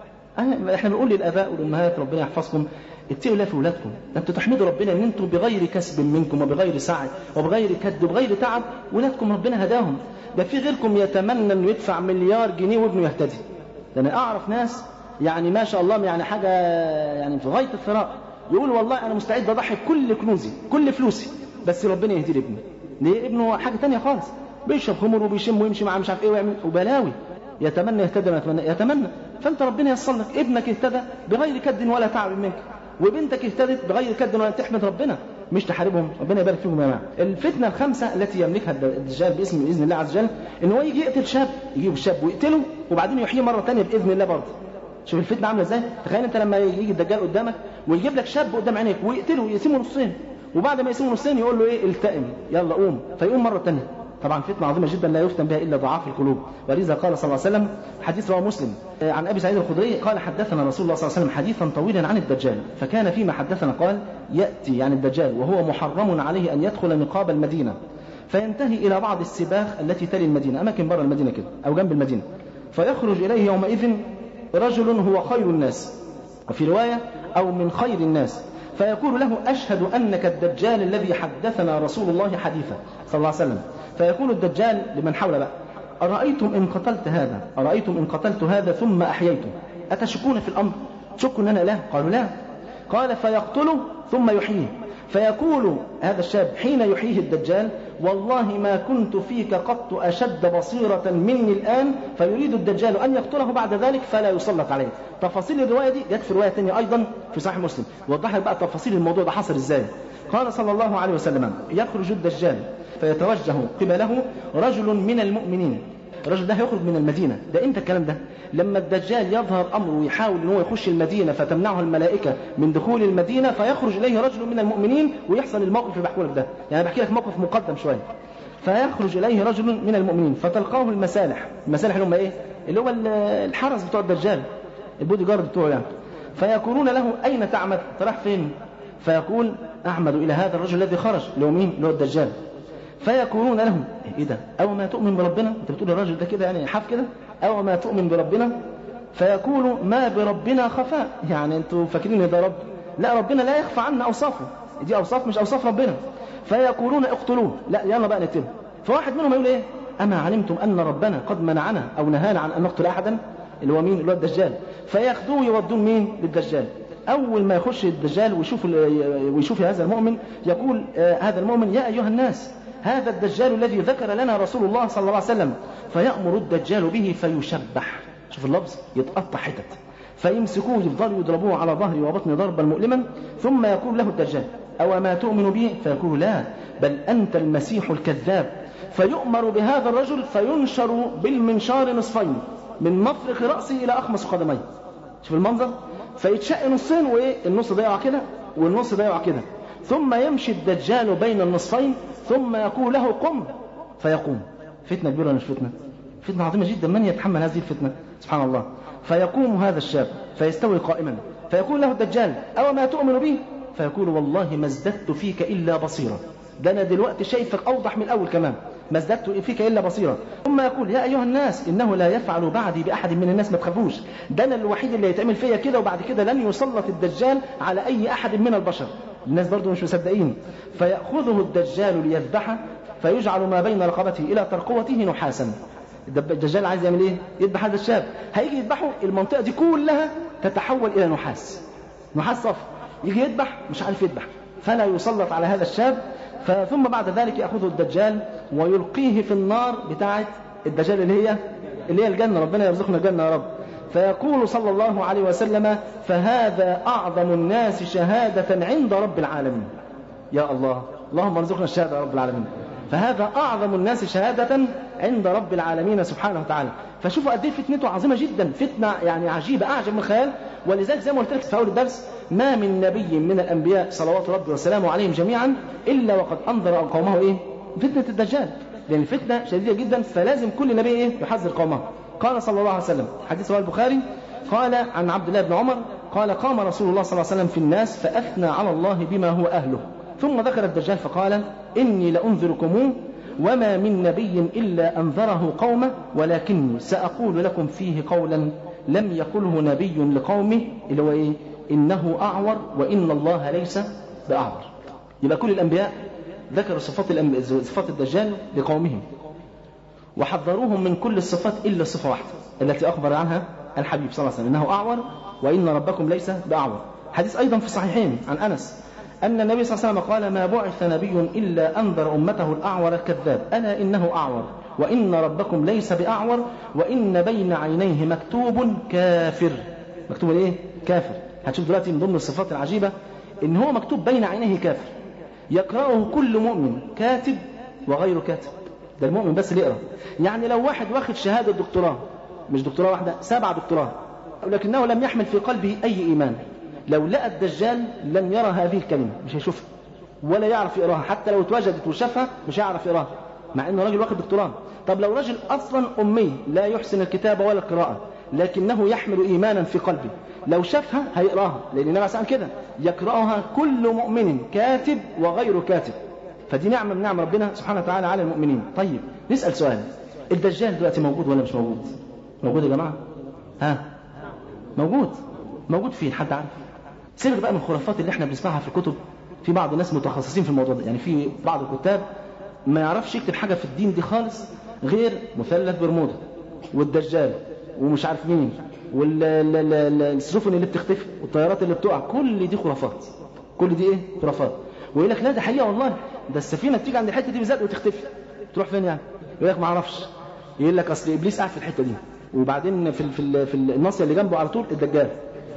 احنا بنقول للاباء والامهات ربنا يحفظكم اتقوا الله في اولادكم ده انتوا تحمدوا ربنا ان انتم بغير كسب منكم وبغير سعي وبغير كد وبغير تعب ولادكم ربنا هداهم ده في غيركم يتمنى انه يدفع مليار جنيه وابنه يهتدي ده انا اعرف ناس يعني ما شاء الله يعني حاجه يعني في غايه الثراء يقول والله انا مستعد اضحي بكل كنوزي كل فلوسي بس ربنا يهدي لي ابني ليه ابنه حاجه تانية خالص بيشرب خمر وبيشم ويمشي مع مش عارف ايه ويعمل وبلاوي يتمنى يهتدي ما يتمنى يتمنى فانت ربنا ييسر لك ابنك اهتدى بغير كد ولا تعب منك وبنتك اهتدت بغير كد ولا تحمد ربنا مش تحاربهم ربنا يبارك فيهم يا جماعه الفتنه الخامسه التي يملكها الدجال باسم باذن الله عز وجل ان هو يجي يقتل شاب يجيب الشاب ويقتله وبعدين يحييه مره ثانيه باذن الله برضه شوف الفتنه عامله ازاي تخيل انت لما يجي الدجال قدامك ويجيب لك شاب قدام عينيك ويقتله ويقسمه نصين وبعد ما يقسمه نصين يقول له ايه التئم يلا قوم فيقوم مره ثانيه طبعا فتنة عظيمة جدا لا يفتن بها إلا ضعاف القلوب ولذا قال صلى الله عليه وسلم حديث رواه مسلم عن أبي سعيد الخدري قال حدثنا رسول الله صلى الله عليه وسلم حديثا طويلا عن الدجال فكان فيما حدثنا قال يأتي يعني الدجال وهو محرم عليه أن يدخل نقاب المدينة فينتهي إلى بعض السباخ التي تلي المدينة أماكن بره المدينة كده أو جنب المدينة فيخرج إليه يومئذ رجل هو خير الناس وفي رواية أو من خير الناس فيقول له أشهد أنك الدجال الذي حدثنا رسول الله حديثا صلى الله عليه وسلم فيقول الدجال لمن حول بقى أرأيتم إن قتلت هذا أرأيتم إن قتلت هذا ثم أحييته أتشكون في الأمر تشكوا أن أنا لا قالوا لا قال فيقتله ثم يحييه فيقول هذا الشاب حين يحييه الدجال والله ما كنت فيك قط أشد بصيرة مني الآن فيريد الدجال أن يقتله بعد ذلك فلا يسلط عليه تفاصيل الرواية دي جت في رواية ثانية أيضا في صحيح مسلم وضح لك بقى تفاصيل الموضوع ده حصل إزاي قال صلى الله عليه وسلم يخرج الدجال فيتوجه قبله رجل من المؤمنين الرجل ده هيخرج من المدينة ده امتى الكلام ده لما الدجال يظهر أمره ويحاول ان هو يخش المدينة فتمنعه الملائكة من دخول المدينة فيخرج إليه رجل من المؤمنين ويحصل الموقف اللي بحكي لك ده يعني بحكي لك موقف مقدم شوية فيخرج إليه رجل من المؤمنين فتلقاه المسالح المسالح اللي هم إيه اللي هو الحرس بتوع الدجال البودي جارد بتوعه يعني فيقولون له أين تعمد راح فين فيقول أعمد إلى هذا الرجل الذي خرج اللي هو مين اللي هو الدجال فيقولون لهم ايه ده او ما تؤمن بربنا انت بتقول الراجل ده كده يعني حاف كده او ما تؤمن بربنا فيقول ما بربنا خفاء يعني انتوا فاكرين ده رب لا ربنا لا يخفى عنا اوصافه دي اوصاف مش اوصاف ربنا فيقولون اقتلوه لا يلا بقى نقتله فواحد منهم يقول ايه اما علمتم ان ربنا قد منعنا او نهانا عن ان نقتل احدا اللي هو مين اللي هو الدجال فياخذوه يودون مين للدجال أول ما يخش الدجال ويشوف ويشوف هذا المؤمن يقول آه هذا المؤمن يا أيها الناس هذا الدجال الذي ذكر لنا رسول الله صلى الله عليه وسلم فيأمر الدجال به فيشبح شوف اللفظ يتقطع حتت فيمسكوه يفضلوا يضربوه على ظهره وبطنه ضربا مؤلما ثم يقول له الدجال أو ما تؤمن به فيقول لا بل أنت المسيح الكذاب فيؤمر بهذا الرجل فينشر بالمنشار نصفين من مفرق رأسه إلى أخمص قدميه شوف المنظر فيتشق نصين وإيه النص ده يقع كده والنص ده يقع كده ثم يمشي الدجال بين النصفين ثم يقول له قم فيقوم فتنة كبيرة مش فتنة فتنة عظيمة جدا من يتحمل هذه الفتنة سبحان الله فيقوم هذا الشاب فيستوي قائما فيقول له الدجال أو ما تؤمن به فيقول والله ما ازددت فيك إلا بصيرا ده أنا دلوقتي شايفك أوضح من الأول كمان ما ازددت فيك إلا بصيرا ثم يقول يا أيها الناس إنه لا يفعل بعدي بأحد من الناس ما تخافوش ده أنا الوحيد اللي يتعمل فيا كده وبعد كده لن يسلط الدجال على أي أحد من البشر الناس برضو مش مصدقين فيأخذه الدجال ليذبحه فيجعل ما بين رقبته إلى ترقوته نحاسا الدجال عايز يعمل ايه يذبح هذا الشاب هيجي يذبحه المنطقة دي كلها تتحول إلى نحاس نحاس صف يجي يذبح مش عارف يذبح فلا يسلط على هذا الشاب ثم بعد ذلك يأخذه الدجال ويلقيه في النار بتاعة الدجال اللي هي اللي هي الجنة ربنا يرزقنا الجنة يا رب فيقول صلى الله عليه وسلم فهذا أعظم الناس شهادة عند رب العالمين يا الله اللهم ارزقنا الشهادة يا رب العالمين فهذا أعظم الناس شهادة عند رب العالمين سبحانه وتعالى فشوفوا قد ايه فتنته عظيمة جدا فتنة يعني عجيبة أعجب من الخيال ولذلك زي ما قلت لك في أول الدرس ما من نبي من الأنبياء صلوات ربي وسلامه عليهم جميعا إلا وقد أنذر قومه إيه فتنة الدجال لأن الفتنة شديدة جدا فلازم كل نبي إيه يحذر قومه قال صلى الله عليه وسلم حديث رواه البخاري قال عن عبد الله بن عمر قال قام رسول الله صلى الله عليه وسلم في الناس فأثنى على الله بما هو أهله ثم ذكر الدجال فقال إني لأنذركموه وما من نبي إلا أنذره قومه ولكني سأقول لكم فيه قولا لم يقله نبي لقومه اللي هو إيه إنه أعور وإن الله ليس بأعور يبقى كل الأنبياء ذكروا صفات الأنبياء صفات الدجال لقومهم وحذروهم من كل الصفات إلا صفة واحدة التي أخبر عنها الحبيب صلى الله عليه وسلم إنه أعور وإن ربكم ليس بأعور حديث أيضا في الصحيحين عن أنس أن النبي صلى الله عليه وسلم قال ما بعث نبي إلا أنذر أمته الأعور الكذاب ألا إنه أعور وإن ربكم ليس بأعور وإن بين عينيه مكتوب كافر مكتوب إيه؟ كافر هتشوف دلوقتي من ضمن الصفات العجيبة إن هو مكتوب بين عينيه كافر يقرأه كل مؤمن كاتب وغير كاتب ده المؤمن بس اللي يقرأ يعني لو واحد واخد شهادة دكتوراه مش دكتوراه واحدة سبعة دكتوراه ولكنه لم يحمل في قلبه أي إيمان لو لقى الدجال لن يرى هذه الكلمة مش هيشوفها ولا يعرف يقراها حتى لو اتوجدت وشافها مش هيعرف يقراها مع انه راجل واخد دكتوراه طب لو راجل اصلا امي لا يحسن الكتابه ولا القراءه لكنه يحمل ايمانا في قلبه لو شافها هيقراها لان النبي عليه كده يقراها كل مؤمن كاتب وغير كاتب فدي نعمه من نعم ربنا سبحانه وتعالى على المؤمنين طيب نسال سؤال الدجال دلوقتي موجود ولا مش موجود موجود يا جماعه ها موجود موجود فين حد عارف سيبك بقى من الخرافات اللي احنا بنسمعها في الكتب في بعض الناس متخصصين في الموضوع ده يعني في بعض الكتاب ما يعرفش يكتب حاجة في الدين دي خالص غير مثلث برمودا والدجال ومش عارف مين والسفن اللي بتختفي والطيارات اللي بتقع كل دي خرافات كل دي ايه خرافات ويقول لك لا ده حقيقه والله ده السفينه بتيجي عند الحته دي بالذات وتختفي تروح فين يعني يقول لك ما اعرفش يقول لك اصل ابليس قاعد في الحته دي وبعدين في في في الناصيه اللي جنبه على طول الدجال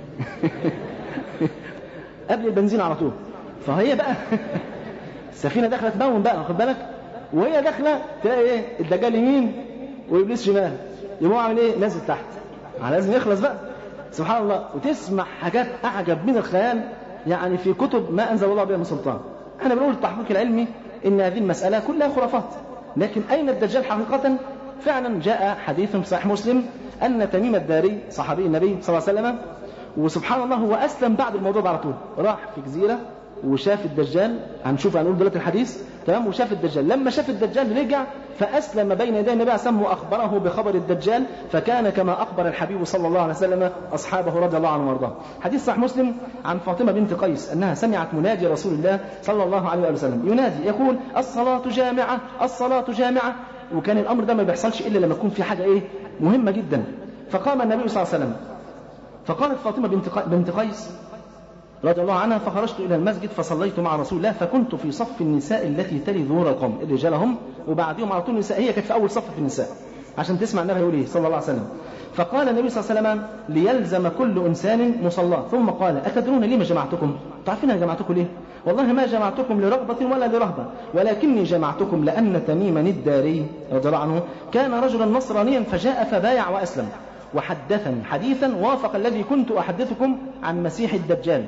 قبل البنزين على طول فهي بقى السفينه داخله تمون بقى واخد بالك وهي داخله تلاقي ايه الدجال يمين وابليس شمال يقوم عامل ايه نازل تحت لازم يخلص بقى سبحان الله وتسمع حاجات اعجب من الخيال يعني في كتب ما انزل الله بها من سلطان احنا بنقول التحقيق العلمي ان هذه المساله كلها خرافات لكن اين الدجال حقيقه فعلا جاء حديث في صحيح مسلم ان تميم الداري صحابي النبي صلى الله عليه وسلم وسبحان الله هو أسلم بعد الموضوع ده على طول راح في جزيرة وشاف الدجال هنشوف هنقول دلوقتي الحديث تمام وشاف الدجال لما شاف الدجال رجع فأسلم بين يدي النبي عليه الصلاة وأخبره بخبر الدجال فكان كما أخبر الحبيب صلى الله عليه وسلم أصحابه رضي الله عنهم وارضاه حديث صحيح مسلم عن فاطمة بنت قيس أنها سمعت منادي رسول الله صلى الله عليه وسلم ينادي يقول الصلاة جامعة الصلاة جامعة وكان الأمر ده ما بيحصلش إلا لما يكون في حاجة إيه مهمة جدا فقام النبي صلى الله عليه وسلم فقالت فاطمة بنت بنت قيس رضي الله عنها فخرجت إلى المسجد فصليت مع رسول الله فكنت في صف النساء التي تلي ظهور القوم الرجال هم وبعدهم على طول النساء هي كانت في أول صف في النساء عشان تسمع النبي يقول إيه صلى الله عليه وسلم فقال النبي صلى الله عليه وسلم ليلزم كل إنسان مصلاه ثم قال أتدرون لما جمعتكم تعرفين أنا جمعتكم ليه والله ما جمعتكم لرغبة ولا لرهبة ولكني جمعتكم لأن تميما الداري رضي الله عنه كان رجلا نصرانيا فجاء فبايع وأسلم وحدثني حديثا وافق الذي كنت أحدثكم عن مسيح الدجال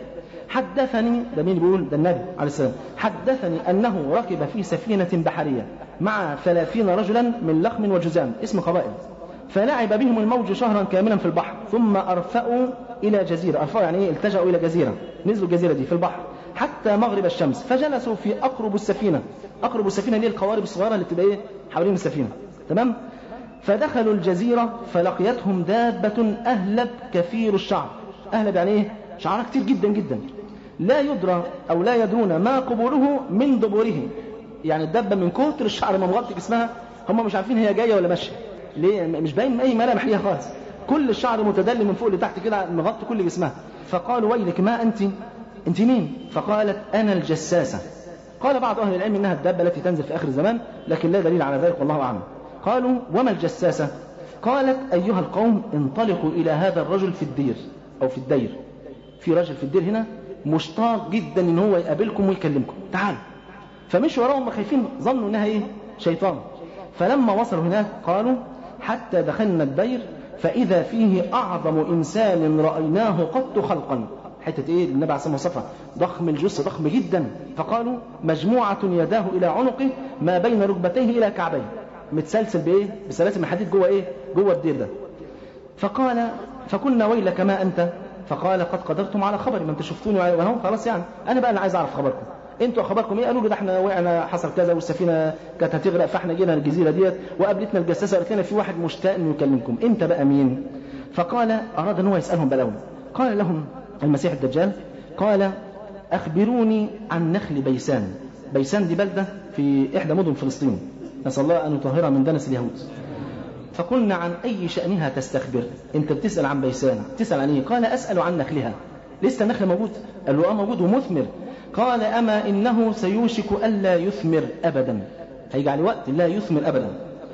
حدثني ده مين بيقول ده النبي عليه السلام حدثني أنه ركب في سفينة بحرية مع ثلاثين رجلا من لخم وجزام اسم قبائل فلعب بهم الموج شهرا كاملا في البحر ثم أرفأوا إلى جزيرة أرفأوا يعني إيه التجأوا إلى جزيرة نزلوا الجزيرة دي في البحر حتى مغرب الشمس فجلسوا في أقرب السفينة أقرب السفينة دي القوارب الصغيرة اللي بتبقى إيه حوالين السفينة تمام فدخلوا الجزيرة فلقيتهم دابة أهلب كثير الشعر أهلب يعني إيه شعرها كتير جدا جدا لا يدرى أو لا يدرون ما قبوله من دبره يعني الدابة من كتر الشعر ما مغطي جسمها هم مش عارفين هي جاية ولا ماشية ليه مش باين أي ملامح ليها خالص كل الشعر متدلي من فوق لتحت كده مغطي كل جسمها فقالوا ويلك ما أنت أنت مين فقالت أنا الجساسة قال بعض أهل العلم إنها الدابة التي تنزل في آخر الزمان لكن لا دليل على ذلك والله أعلم قالوا وما الجساسة قالت أيها القوم انطلقوا إلى هذا الرجل في الدير أو في الدير في رجل في الدير هنا مشتاق جدا ان هو يقابلكم ويكلمكم تعالوا فمشوا وراهم خايفين ظنوا انها ايه شيطان فلما وصلوا هناك قالوا حتى دخلنا الدير فاذا فيه اعظم انسان رايناه قط خلقا حته ايه النبي عليه الصلاه والسلام ضخم الجثه ضخم جدا فقالوا مجموعه يداه الى عنقه ما بين ركبتيه الى كعبيه متسلسل بايه بسلاسل من حديد جوه ايه جوه الدير ده فقال فكنا ويلك ما انت فقال قد قدرتم على خبري ما انتوا شفتوني وانا خلاص يعني انا بقى اللي عايز اعرف خبركم انتوا خبركم ايه قالوا لي ده احنا وقعنا حصل كذا والسفينه كانت هتغرق فاحنا جينا الجزيره ديت وقابلتنا الجساسه قالت لنا في واحد مشتاق انه يكلمكم انت بقى مين فقال اراد ان هو يسالهم بلاوي قال لهم المسيح الدجال قال اخبروني عن نخل بيسان بيسان دي بلده في احدى مدن فلسطين نسال الله ان يطهرها من دنس اليهود فقلنا عن أي شأنها تستخبر أنت بتسأل عن بيسان تسأل عن إيه قال أسأل عن نخلها لسه النخل موجود قال له آه موجود ومثمر قال أما إنه سيوشك ألا يثمر أبدا هيجي على وقت لا يثمر أبدا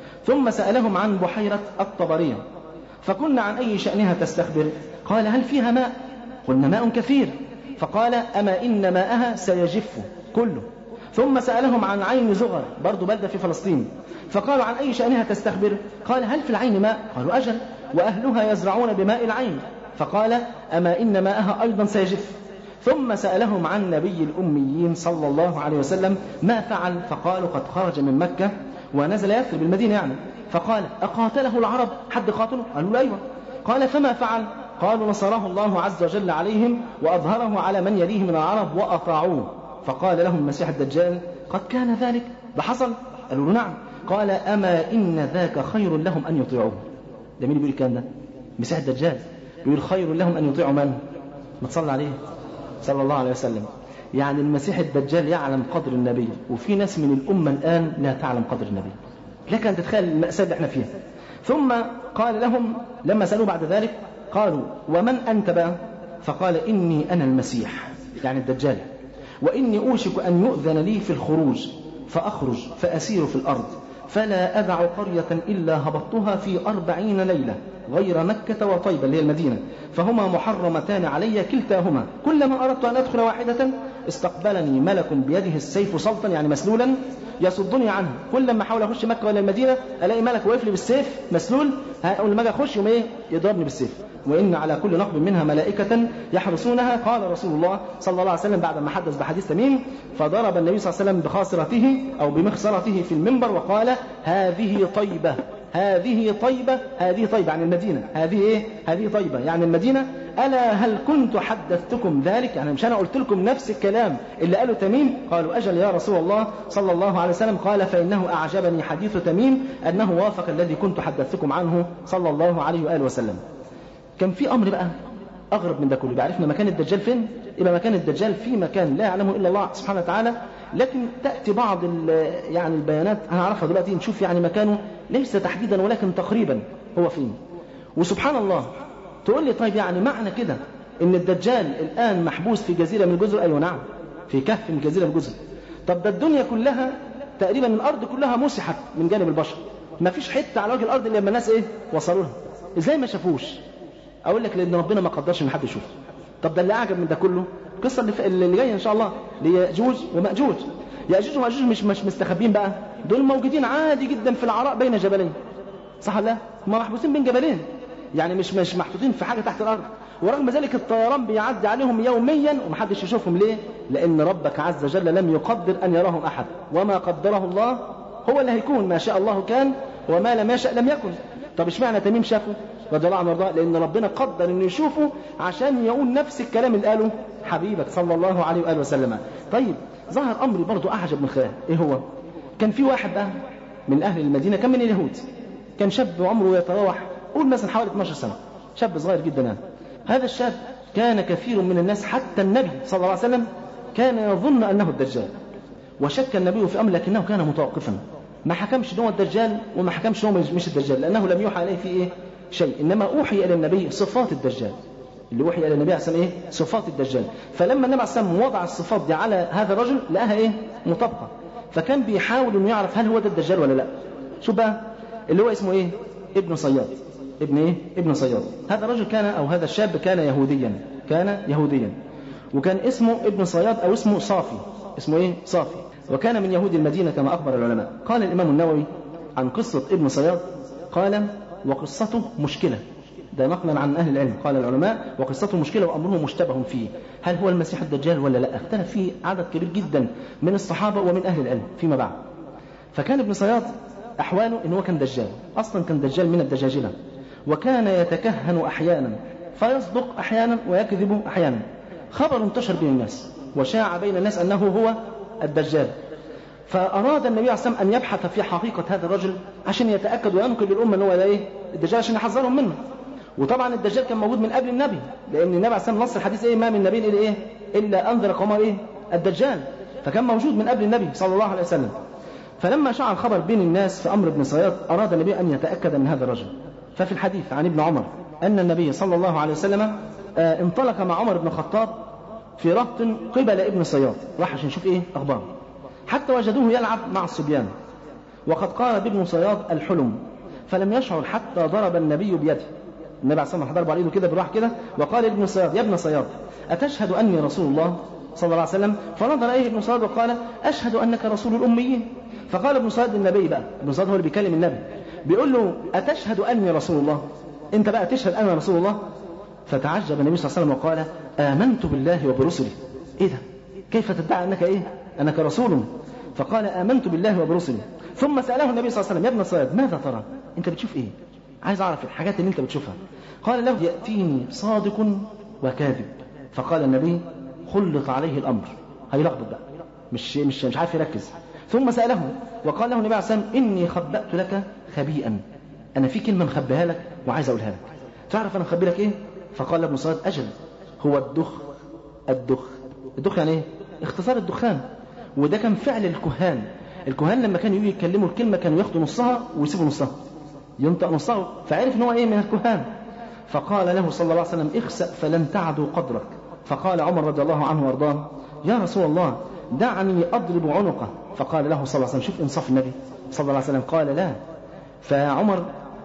ثم سألهم عن بحيرة الطبرية فقلنا عن أي شأنها تستخبر قال هل فيها ماء قلنا ماء كثير فقال أما إن ماءها سيجف كله ثم سألهم عن عين زغر برضو بلدة في فلسطين فقالوا عن أي شأنها تستخبر قال هل في العين ماء قالوا أجل وأهلها يزرعون بماء العين فقال أما إن ماءها أيضا سيجف ثم سألهم عن نبي الأميين صلى الله عليه وسلم ما فعل فقالوا قد خرج من مكة ونزل يثرب المدينة يعني فقال أقاتله العرب حد قاتله قالوا له أيوة قال فما فعل قالوا نصره الله عز وجل عليهم وأظهره على من يليه من العرب وأطاعوه فقال لهم المسيح الدجال قد كان ذلك ده حصل قالوا له نعم قال أما إن ذاك خير لهم أن يطيعوه ده مين بيقول الكلام ده مسيح الدجال بيقول خير لهم أن يطيعوا من ما تصلى عليه صلى الله عليه وسلم يعني المسيح الدجال يعلم قدر النبي وفي ناس من الأمة الآن لا تعلم قدر النبي لك أن تتخيل المأساة اللي احنا فيها ثم قال لهم لما سألوا بعد ذلك قالوا ومن أنت بقى فقال إني أنا المسيح يعني الدجال وإني أوشك أن يؤذن لي في الخروج فأخرج فأسير في الأرض فلا أدع قرية إلا هبطتها في أربعين ليلة غير مكة وطيبة اللي هي المدينة فهما محرمتان علي كلتاهما كلما أردت أن أدخل واحدة استقبلني ملك بيده السيف سلطا يعني مسلولا يصدني عنه كل ما احاول اخش مكه ولا المدينه الاقي ملك واقف لي بالسيف مسلول اول ما اجي اخش يوم ايه يضربني بالسيف وان على كل نقب منها ملائكه يحرسونها قال رسول الله صلى الله عليه وسلم بعد ما حدث بحديث تميم فضرب النبي صلى الله عليه وسلم بخاصرته او بمخصرته في المنبر وقال هذه طيبه هذه طيبة هذه طيبة يعني المدينة هذه إيه هذه طيبة يعني المدينة ألا هل كنت حدثتكم ذلك يعني مش أنا قلت لكم نفس الكلام اللي قاله تميم قالوا أجل يا رسول الله صلى الله عليه وسلم قال فإنه أعجبني حديث تميم أنه وافق الذي كنت حدثتكم عنه صلى الله عليه وآله وسلم كان في أمر بقى أغرب من ده كله عرفنا مكان الدجال فين يبقى مكان الدجال في مكان لا يعلمه إلا الله سبحانه وتعالى لكن تأتي بعض يعني البيانات هنعرفها دلوقتي نشوف يعني مكانه ليس تحديدا ولكن تقريبا هو فين وسبحان الله تقول لي طيب يعني معنى كده ان الدجال الان محبوس في جزيره من الجزر ايوه نعم في كهف من جزيره من الجزر طب ده الدنيا كلها تقريبا الارض كلها مسحت من جانب البشر ما فيش حته على وجه الارض اللي لما الناس ايه وصلوا لها ازاي ما شافوش اقول لك لان ربنا ما قدرش ان حد يشوفه طب ده اللي اعجب من ده كله القصه اللي, اللي جايه ان شاء الله لياجوج وماجوج ياجوج وماجوج مش مش مستخبين بقى دول موجودين عادي جدا في العراء بين جبلين صح ولا هم محبوسين بين جبلين يعني مش مش محطوطين في حاجه تحت الارض ورغم ذلك الطيران بيعدي عليهم يوميا ومحدش يشوفهم ليه لان ربك عز وجل لم يقدر ان يراهم احد وما قدره الله هو اللي هيكون ما شاء الله كان وما لم يشاء لم يكن طب اشمعنى تميم شافه رضي الله عنه وارضاه لان ربنا قدر انه يشوفه عشان يقول نفس الكلام اللي قاله حبيبك صلى الله عليه واله وسلم طيب ظهر امر برضه اعجب من الخيال ايه هو كان في واحد بقى من اهل المدينه كان من اليهود كان شاب عمره يتراوح قول مثلا حوالي 12 سنه شاب صغير جدا يعني هذا الشاب كان كثير من الناس حتى النبي صلى الله عليه وسلم كان يظن انه الدجال وشك النبي في امر لكنه كان متوقفا ما حكمش ان هو الدجال وما حكمش ان هو مش الدجال لانه لم يوحى اليه في ايه شيء انما اوحي الى النبي صفات الدجال اللي وحي الى النبي عليه الصلاه ايه صفات الدجال فلما النبي عليه الصلاه وضع الصفات دي على هذا الرجل لقاها ايه مطابقه فكان بيحاول انه يعرف هل هو ده الدجال ولا لا شوف بقى اللي هو اسمه ايه ابن صياد ابن ايه ابن صياد هذا الرجل كان او هذا الشاب كان يهوديا كان يهوديا وكان اسمه ابن صياد او اسمه صافي اسمه ايه صافي وكان من يهود المدينة كما أخبر العلماء قال الإمام النووي عن قصة ابن صياد قال وقصته مشكلة ده نقلا عن أهل العلم قال العلماء وقصته مشكلة وأمره مشتبه فيه هل هو المسيح الدجال ولا لا اختلف فيه عدد كبير جدا من الصحابة ومن أهل العلم فيما بعد فكان ابن صياد أحواله إن هو كان دجال أصلا كان دجال من الدجاجلة وكان يتكهن أحيانا فيصدق أحيانا ويكذب أحيانا خبر انتشر بين الناس وشاع بين الناس أنه هو الدجال فأراد النبي عليه الصلاة والسلام أن يبحث في حقيقة هذا الرجل عشان يتأكد وينقل للأمة أن هو ده إيه الدجال عشان يحذرهم منه وطبعا الدجال كان موجود من قبل النبي لأن النبي عليه الصلاة والسلام نص الحديث إيه ما من نبي إلا إيه إلا أنذر قومه إيه الدجال فكان موجود من قبل النبي صلى الله عليه وسلم فلما شاع الخبر بين الناس في أمر ابن صياد أراد النبي أن يتأكد من هذا الرجل ففي الحديث عن ابن عمر أن النبي صلى الله عليه وسلم انطلق مع عمر بن الخطاب في رهط قبل ابن صياد راح عشان يشوف ايه اخباره حتى وجدوه يلعب مع الصبيان وقد قال ابن صياد الحلم فلم يشعر حتى ضرب النبي بيده النبي عليه الصلاه والسلام ضرب على ايده كده بالراحه كده وقال ابن صياد يا ابن صياد اتشهد اني رسول الله صلى الله عليه وسلم فنظر اليه ابن صياد وقال اشهد انك رسول الاميين فقال ابن صياد للنبي بقى ابن صياد هو اللي بيكلم النبي بيقول له اتشهد اني رسول الله انت بقى تشهد انا رسول الله فتعجب النبي صلى الله عليه وسلم وقال آمنت بالله وبرسله إيه ده كيف تدعي أنك إيه أنك رسول فقال آمنت بالله وبرسله ثم سأله النبي صلى الله عليه وسلم يا ابن الصياد ماذا ترى أنت بتشوف إيه عايز أعرف الحاجات اللي أنت بتشوفها قال له يأتيني صادق وكاذب فقال النبي خلط عليه الأمر هيلخبط بقى مش مش مش عارف يركز ثم سأله وقال له النبي عليه الصلاة والسلام إني خبأت لك خبيئا أنا في كلمة مخبيها لك وعايز أقولها لك تعرف أنا مخبي لك إيه فقال ابن صياد أجل هو الدخ الدخ الدخ يعني ايه اختصار الدخان وده كان فعل الكهان الكهان لما كانوا يجوا يتكلموا الكلمة كانوا ياخدوا نصها ويسيبوا نصها ينطق نصها فعرف ان هو ايه من الكهان فقال له صلى الله عليه وسلم اخسأ فلن تعدوا قدرك فقال عمر رضي الله عنه وارضاه يا رسول الله دعني اضرب عنقه فقال له صلى الله عليه وسلم شوف انصاف النبي صلى الله عليه وسلم قال لا فعمر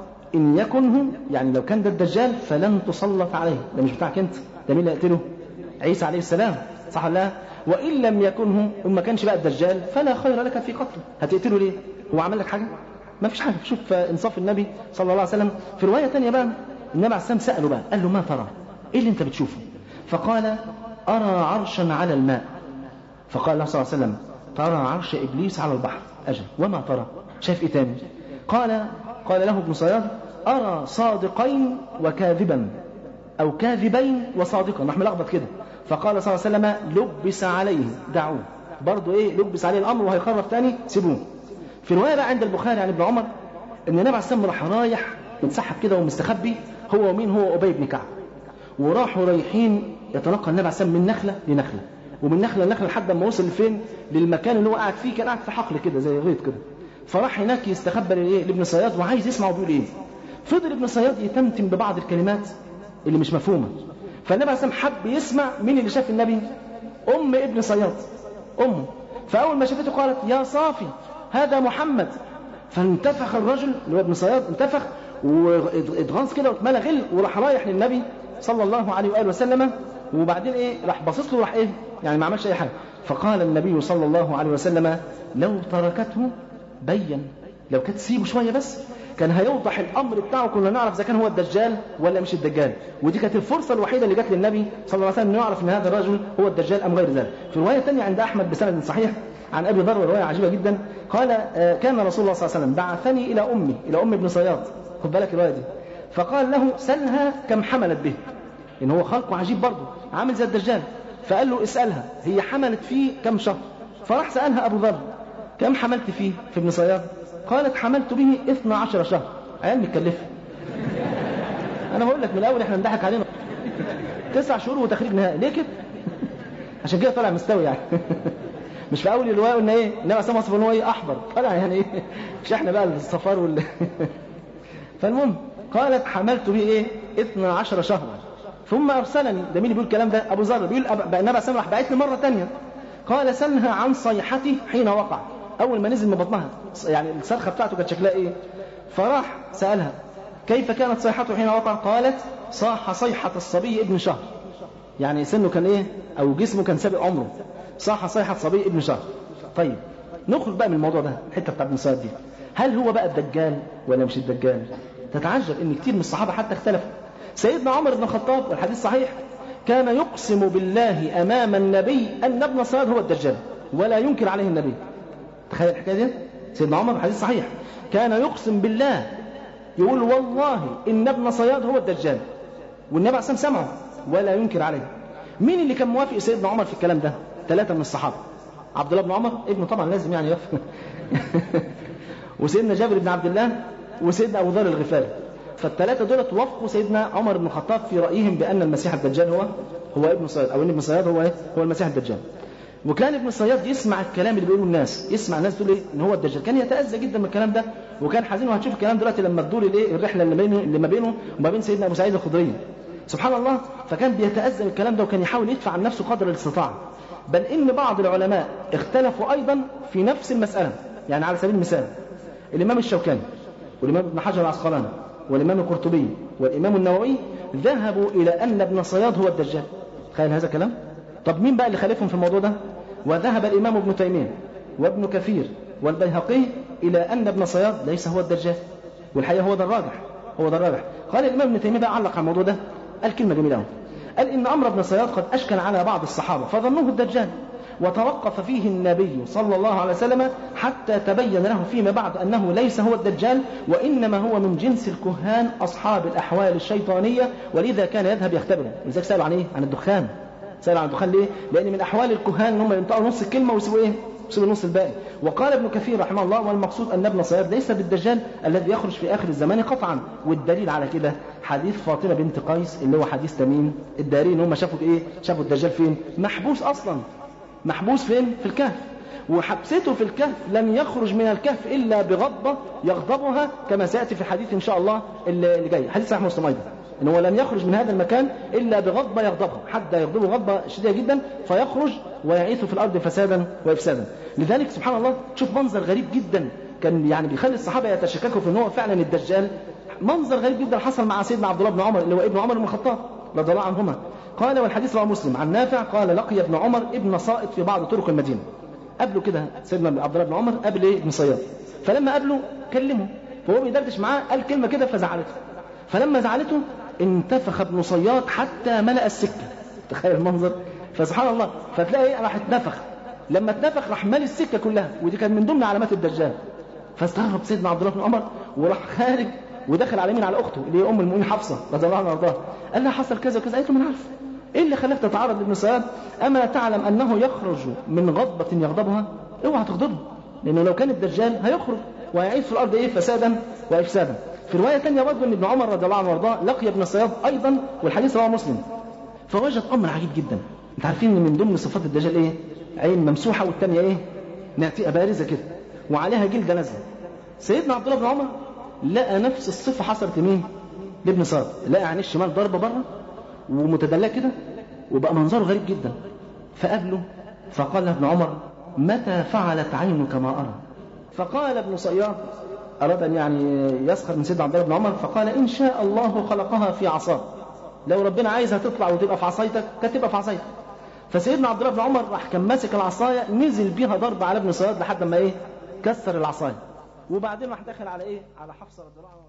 إن يكنه يعني لو كان ده الدجال فلن تسلط عليه ده مش بتاعك أنت ده مين اللي قتله عيسى عليه السلام صح ولا لا وإن لم يكنه وما كانش بقى الدجال فلا خير لك في قتله هتقتله ليه هو عمل لك حاجة ما فيش حاجة شوف إنصاف النبي صلى الله عليه وسلم في رواية تانية بقى النبي عليه السلام سأله بقى قال له ما ترى إيه اللي أنت بتشوفه فقال أرى عرشا على الماء فقال له صلى الله عليه وسلم ترى عرش إبليس على البحر أجل وما ترى شايف إيه تاني قال قال له ابن صياد أرى صادقين وكاذبا أو كاذبين وصادقا راح ملخبط كده فقال صلى الله عليه وسلم لبس عليه دعوه برضه ايه لبس عليه الامر وهيخرف تاني سيبوه في روايه بقى عند البخاري عن ابن عمر ان النبي عليه السلام راح رايح متسحب كده ومستخبي هو ومين هو ابي بن كعب وراحوا رايحين يتنقل النبي عليه السلام من نخله لنخله ومن نخله لنخله لحد ما وصل لفين للمكان اللي هو قاعد فيه كان قاعد في حقل كده زي غيط كده فراح هناك يستخبى لايه لابن صياد وعايز يسمع بيقول ايه فضل ابن صياد يتمتم ببعض الكلمات اللي مش مفهومه فالنبي عليه الصلاه والسلام حب يسمع مين اللي شاف النبي ام ابن صياد امه فاول ما شافته قالت يا صافي هذا محمد فانتفخ الرجل اللي هو ابن صياد انتفخ واتغاظ كده واتملى غل وراح رايح للنبي صلى الله عليه واله وسلم وبعدين ايه راح باصص له راح ايه يعني ما عملش اي حاجه فقال النبي صلى الله عليه وسلم لو تركته بين لو كانت تسيبه شويه بس كان هيوضح الامر بتاعه كنا نعرف اذا كان هو الدجال ولا مش الدجال ودي كانت الفرصه الوحيده اللي جت للنبي صلى الله عليه وسلم انه يعرف ان هذا الرجل هو الدجال ام غير ذلك في روايه ثانيه عند احمد بسند صحيح عن ابي ذر روايه عجيبه جدا قال آه، كان رسول الله صلى الله عليه وسلم بعثني الى امي الى ام ابن صياد خد بالك الروايه دي فقال له سلها كم حملت به ان هو خلقه عجيب برضه عامل زي الدجال فقال له اسالها هي حملت فيه كم شهر فراح سالها ابو ذر كم حملت فيه في ابن صياد قالت حملت به 12 شهر عيال متكلفه انا بقول لك من الاول احنا نضحك علينا تسع شهور وتخريج نهائي ليه كده عشان كده طالع مستوي يعني مش في اول الروايه قلنا ايه انما سمى وصف ان هو ايه احضر طالع يعني ايه مش احنا بقى الصفار وال فالمهم قالت حملت به ايه 12 شهرا ثم ارسلني ده مين اللي بيقول الكلام ده ابو ذر بيقول أب- النبي عليه راح بعتني مره ثانيه قال سلها عن صيحته حين وقع اول ما نزل من بطنها يعني الصرخه بتاعته كانت شكلها ايه فراح سالها كيف كانت صيحته حين وقع قالت صاح صيحه الصبي ابن شهر يعني سنه كان ايه او جسمه كان سابق عمره صاح صيحه صبي ابن شهر طيب نخرج بقى من الموضوع ده الحته بتاعت ابن صياد دي هل هو بقى الدجال ولا مش الدجال تتعجب ان كتير من الصحابه حتى اختلفوا سيدنا عمر بن الخطاب والحديث صحيح كان يقسم بالله امام النبي ان ابن صياد هو الدجال ولا ينكر عليه النبي تخيل الحكايه دي سيدنا عمر حديث صحيح كان يقسم بالله يقول والله ان ابن صياد هو الدجال والنبي عليه الصلاه والسلام سمعه ولا ينكر عليه مين اللي كان موافق سيدنا عمر في الكلام ده ثلاثه من الصحابه عبد الله بن عمر ابنه طبعا لازم يعني يوافق وسيدنا جابر بن عبد الله وسيدنا ابو ذر الغفاري فالثلاثه دول وافقوا سيدنا عمر بن الخطاب في رايهم بان المسيح الدجال هو هو ابن صياد او ان ابن صياد هو إيه؟ هو المسيح الدجال وكان ابن صياد يسمع الكلام اللي بيقوله الناس يسمع الناس تقول ايه ان هو الدجال كان يتاذى جدا من الكلام ده وكان حزين وهتشوف الكلام دلوقتي لما تدور الايه الرحله اللي بينه اللي ما بينه وما بين سيدنا ابو سعيد الخدري سبحان الله فكان بيتاذى من الكلام ده وكان يحاول يدفع عن نفسه قدر الاستطاعه بل ان بعض العلماء اختلفوا ايضا في نفس المساله يعني على سبيل المثال الامام الشوكاني والامام ابن حجر العسقلاني والامام القرطبي والامام النووي ذهبوا الى ان ابن صياد هو الدجال تخيل هذا الكلام طب مين بقى اللي خالفهم في الموضوع ده وذهب الامام ابن تيميه وابن كثير والبيهقي الى ان ابن صياد ليس هو الدجال والحقيقه هو ده الراجح هو ده الراجح قال الامام ابن تيميه بقى علق على الموضوع ده قال كلمه جميله قوي قال ان امر ابن صياد قد اشكل على بعض الصحابه فظنوه الدجال وتوقف فيه النبي صلى الله عليه وسلم حتى تبين له فيما بعد انه ليس هو الدجال وانما هو من جنس الكهان اصحاب الاحوال الشيطانيه ولذا كان يذهب يختبره ولذلك سالوا عن ايه؟ عن الدخان سالوا عن الدخان ليه؟ لان من احوال الكهان ان هم ينطقوا نص الكلمه ويسيبوا ايه؟ يسيبوا النص الباقي وقال ابن كثير رحمه الله والمقصود ان ابن صياد ليس بالدجال الذي يخرج في اخر الزمان قطعا والدليل على كده حديث فاطمه بنت قيس اللي هو حديث تميم الداري ان هم شافوا ايه؟ شافوا الدجال فين؟ محبوس اصلا محبوس فين؟ في الكهف وحبسته في الكهف لم يخرج من الكهف الا بغضبه يغضبها كما سياتي في الحديث ان شاء الله اللي جاي حديث صحيح مسلم ايضا ان هو لم يخرج من هذا المكان الا بغضبه يغضبها حتى يغضبه غضبه شديده جدا فيخرج ويعيث في الارض فسادا وافسادا لذلك سبحان الله تشوف منظر غريب جدا كان يعني بيخلي الصحابه يتشككوا في ان هو فعلا الدجال منظر غريب جدا حصل مع سيدنا عبد الله بن عمر اللي هو ابن عمر بن الخطاب رضي الله عنهما قال والحديث رواه مسلم عن نافع قال لقي ابن عمر ابن صائد في بعض طرق المدينه قابله كده سيدنا عبد الله بن عمر قابل ايه ابن صياد فلما قابله كلمه فهو بيدردش معاه قال كلمه كده فزعلته فلما زعلته انتفخ ابن صياد حتى ملأ السكه تخيل المنظر فسبحان الله فتلاقي ايه راح اتنفخ لما اتنفخ راح مالي السكه كلها ودي كانت من ضمن علامات الدجال فاستغرب سيدنا عبد الله بن عمر وراح خارج ودخل على مين على اخته اللي هي ام المؤمنين حفصه رضي الله عنها وارضاها قال لها حصل كذا وكذا قالت له ما عارف ايه اللي خلاك تتعرض لابن صياد اما تعلم انه يخرج من غضبه يغضبها اوعى تغضبه لانه لو كان الدجال هيخرج ويعيش في الارض ايه فسادا وافسادا في روايه ثانيه برضه ان ابن عمر رضي الله عنه وارضاه لقي ابن صياد ايضا والحديث رواه مسلم فوجد امر عجيب جدا انت عارفين ان من ضمن صفات الدجال ايه عين ممسوحه والثانيه ايه ناتئه بارزه كده وعليها جلده نازله سيدنا عبد الله بن عمر لقى نفس الصفه حصلت لمين لابن صياد لقى عين الشمال ضربه بره ومتدلع كده وبقى منظره غريب جدا فقابله فقال له ابن عمر متى فعلت عينك ما أرى فقال ابن صياد أراد أن يعني يسخر من سيدنا عبد الله بن عمر فقال إن شاء الله خلقها في عصاه لو ربنا عايزها تطلع وتبقى في عصايتك كانت تبقى في عصايتك فسيدنا عبد الله بن عمر راح كان ماسك العصايه نزل بيها ضرب على ابن صياد لحد ما ايه كسر العصايه وبعدين راح داخل على ايه على حفصه رضي الله عنها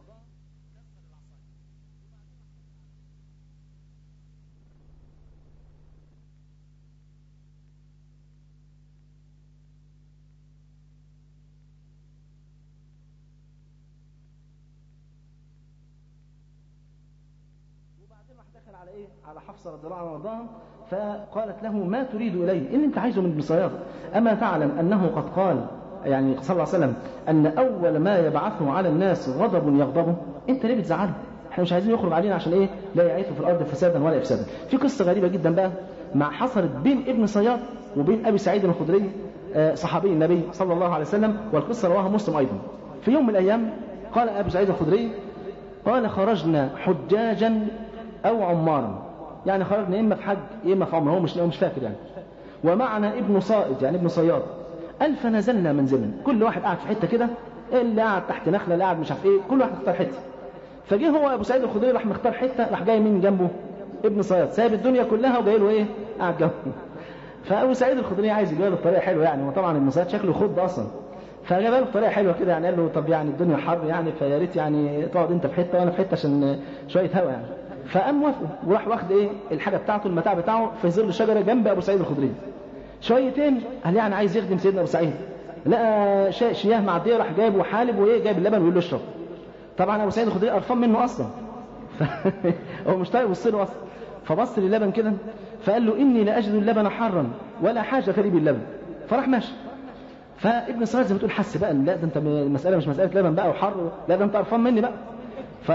دخل على ايه على حفصه رضي الله عنها وارضاها فقالت له ما تريد اليه ايه اللي انت عايزه من ابن صياد اما تعلم انه قد قال يعني صلى الله عليه وسلم ان اول ما يبعثه على الناس غضب يغضبه انت ليه بتزعله احنا مش عايزين يخرج علينا عشان ايه لا يعيث في الارض فسادا ولا افسادا في قصه غريبه جدا بقى مع حصلت بين ابن صياد وبين ابي سعيد الخدري صحابي النبي صلى الله عليه وسلم والقصه رواها مسلم ايضا في يوم من الايام قال ابو سعيد الخدري قال خرجنا حجاجا او عمارا يعني خرجنا اما في حج اما في عمره هو مش مش فاكر يعني ومعنا ابن صائد يعني ابن صياد قال فنزلنا منزلا كل واحد قاعد في حته كده اللي قاعد تحت نخله اللي قاعد مش عارف ايه كل واحد اختار حته فجه هو ابو سعيد الخدري راح مختار حته راح جاي مين جنبه ابن صياد سايب الدنيا كلها وجاي له ايه قاعد جنبه فابو سعيد الخدري عايز يجيب له بطريقه حلوه يعني وطبعا ابن صياد شكله خد اصلا فجاب له بطريقه حلوه كده يعني قال له طب يعني الدنيا حر يعني فيا ريت يعني تقعد انت في حته وانا في حته عشان شويه هوا يعني فقام وافقه وراح واخد ايه الحاجه بتاعته المتاع بتاعه في ظل شجره جنب ابو سعيد الخدري شويتين قال يعني عايز يخدم سيدنا ابو سعيد لقى شياه معديه راح جايب وحالب وايه جايب اللبن ويقول له اشرب طبعا ابو سعيد الخدري قرفان منه اصلا ف... هو مش طايق يبص له اصلا فبص للبن كده فقال له اني لا اجد اللبن حرا ولا حاجه لي باللبن فراح ماشي فابن صياد زي ما تقول حس بقى لا ده انت المساله مش مساله لبن بقى وحر لا ده انت قرفان مني بقى ف...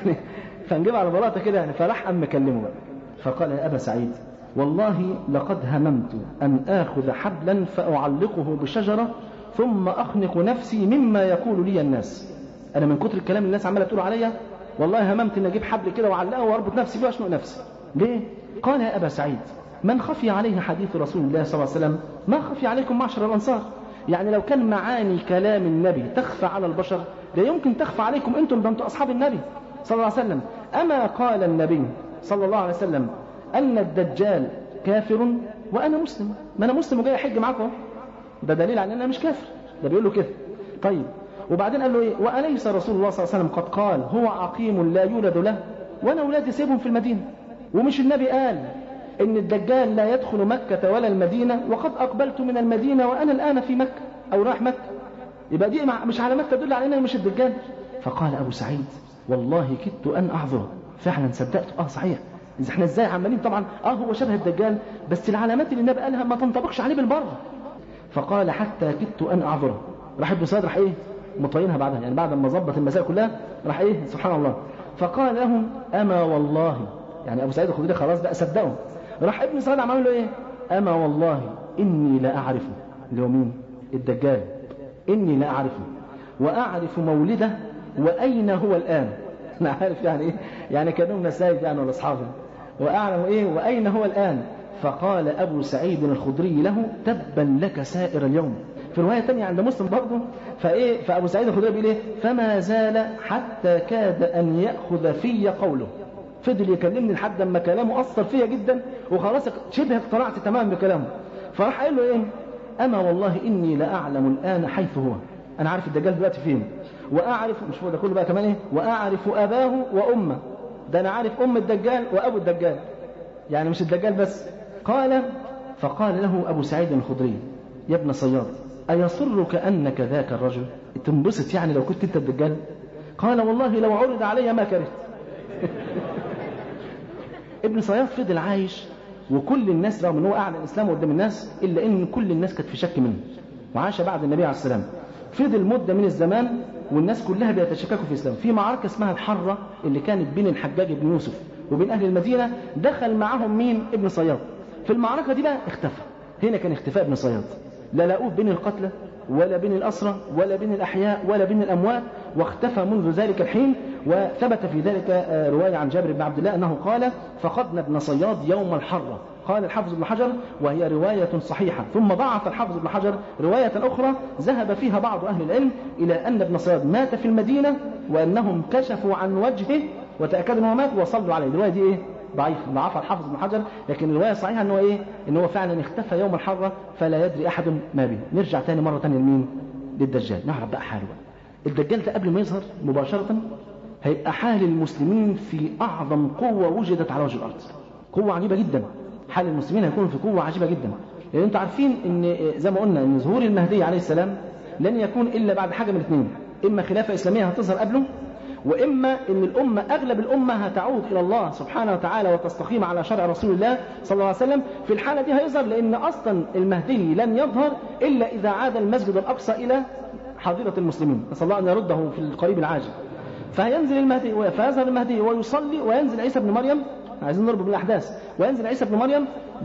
فنجيب على بلاطه كده يعني فراح قام مكلمه بقى فقال يا ابا سعيد والله لقد هممت ان اخذ حبلا فاعلقه بشجره ثم اخنق نفسي مما يقول لي الناس انا من كتر الكلام اللي الناس عماله تقول عليا والله هممت ان اجيب حبل كده واعلقه واربط نفسي بيه واشنق نفسي ليه قال يا ابا سعيد من خفي عليه حديث رسول الله صلى الله عليه وسلم ما خفي عليكم معشر الانصار يعني لو كان معاني كلام النبي تخفى على البشر لا يمكن تخفى عليكم انتم ده انتم اصحاب النبي صلى الله عليه وسلم أما قال النبي صلى الله عليه وسلم أن الدجال كافر وأنا مسلم ما أنا مسلم وجاي أحج معاكم ده دليل على أن أنا مش كافر ده بيقول له كده طيب وبعدين قال له إيه وأليس رسول الله صلى الله عليه وسلم قد قال هو عقيم لا يولد له وأنا أولادي سيبهم في المدينة ومش النبي قال إن الدجال لا يدخل مكة ولا المدينة وقد أقبلت من المدينة وأنا الآن في مكة أو رايح مكة يبقى دي مش علامات تدل على أنه مش الدجال فقال أبو سعيد والله كدت أن أعذره فعلا صدقت اه صحيح إذا احنا ازاي عمالين طبعا اه هو شبه الدجال بس العلامات اللي النبي قالها ما تنطبقش عليه بالمره فقال حتى كدت ان اعذره راح ابن سعد راح ايه مطينها بعدها يعني بعد ما ظبط المسائل كلها راح ايه سبحان الله فقال لهم اما والله يعني ابو سعيد الخدري خلاص بقى صدقه راح ابن سعد عمل له ايه اما والله اني لا اعرفه اللي هو مين الدجال اني لا اعرفه واعرف مولده واين هو الان انا عارف يعني ايه يعني كانهم نسايب يعني ولا اصحابه واعلم ايه واين هو الان فقال ابو سعيد الخدري له تبا لك سائر اليوم في روايه ثانيه عند مسلم برضه فايه فابو سعيد الخدري بيقول ايه فما زال حتى كاد ان ياخذ في قوله فضل يكلمني لحد ما كلامه اثر فيا جدا وخلاص شبه اقتنعت تماما بكلامه فراح قال له ايه اما والله اني لاعلم الان حيث هو انا عارف الدجال دلوقتي فين واعرف مش هو ده كله بقى كمان ايه واعرف اباه وامه ده انا عارف ام الدجال وابو الدجال يعني مش الدجال بس قال فقال له ابو سعيد الخدري يا ابن صياد ايسرك انك ذاك الرجل تنبسط يعني لو كنت انت الدجال قال والله لو عرض علي ما كرهت ابن صياد فضل عايش وكل الناس رغم ان هو اعلن الاسلام قدام الناس الا ان كل الناس كانت في شك منه وعاش بعد النبي عليه السلام فضل مده من الزمان والناس كلها بيتشككوا في الاسلام في معركه اسمها الحره اللي كانت بين الحجاج بن يوسف وبين اهل المدينه دخل معاهم مين ابن صياد في المعركه دي بقى اختفى هنا كان اختفاء ابن صياد لا لاقوه بين القتلى ولا بين الاسرى ولا بين الاحياء ولا بين الاموات واختفى منذ ذلك الحين وثبت في ذلك آه، رواية عن جابر بن عبد الله أنه قال فقدنا ابن صياد يوم الحرة قال الحافظ ابن حجر وهي رواية صحيحة ثم ضعف الحافظ ابن حجر رواية أخرى ذهب فيها بعض أهل العلم إلى أن ابن صياد مات في المدينة وأنهم كشفوا عن وجهه وتأكدوا أنه مات وصلوا عليه الرواية دي إيه؟ ضعيف ضعفها الحافظ ابن حجر لكن الرواية الصحيحة أنه إيه؟ أنه فعلا اختفى يوم الحرة فلا يدري أحد ما به نرجع تاني مرة تانية لمين؟ للدجال نعرف بقى حاله بقى الدجال ده قبل ما يظهر مباشرة هيبقى حال المسلمين في أعظم قوة وجدت على وجه الأرض قوة عجيبة جدا حال المسلمين هيكون في قوة عجيبة جدا لأن أنتم عارفين أن زي ما قلنا أن ظهور المهدي عليه السلام لن يكون إلا بعد حاجة من اثنين إما خلافة إسلامية هتظهر قبله وإما أن الأمة أغلب الأمة هتعود إلى الله سبحانه وتعالى وتستقيم على شرع رسول الله صلى الله عليه وسلم في الحالة دي هيظهر لأن أصلا المهدي لن يظهر إلا إذا عاد المسجد الأقصى إلى حظيرة المسلمين نسأل الله أن يرده في القريب العاجل فينزل المهدي فيظهر المهدي ويصلي وينزل عيسى بن مريم عايزين نربط بالاحداث وينزل عيسى بن مريم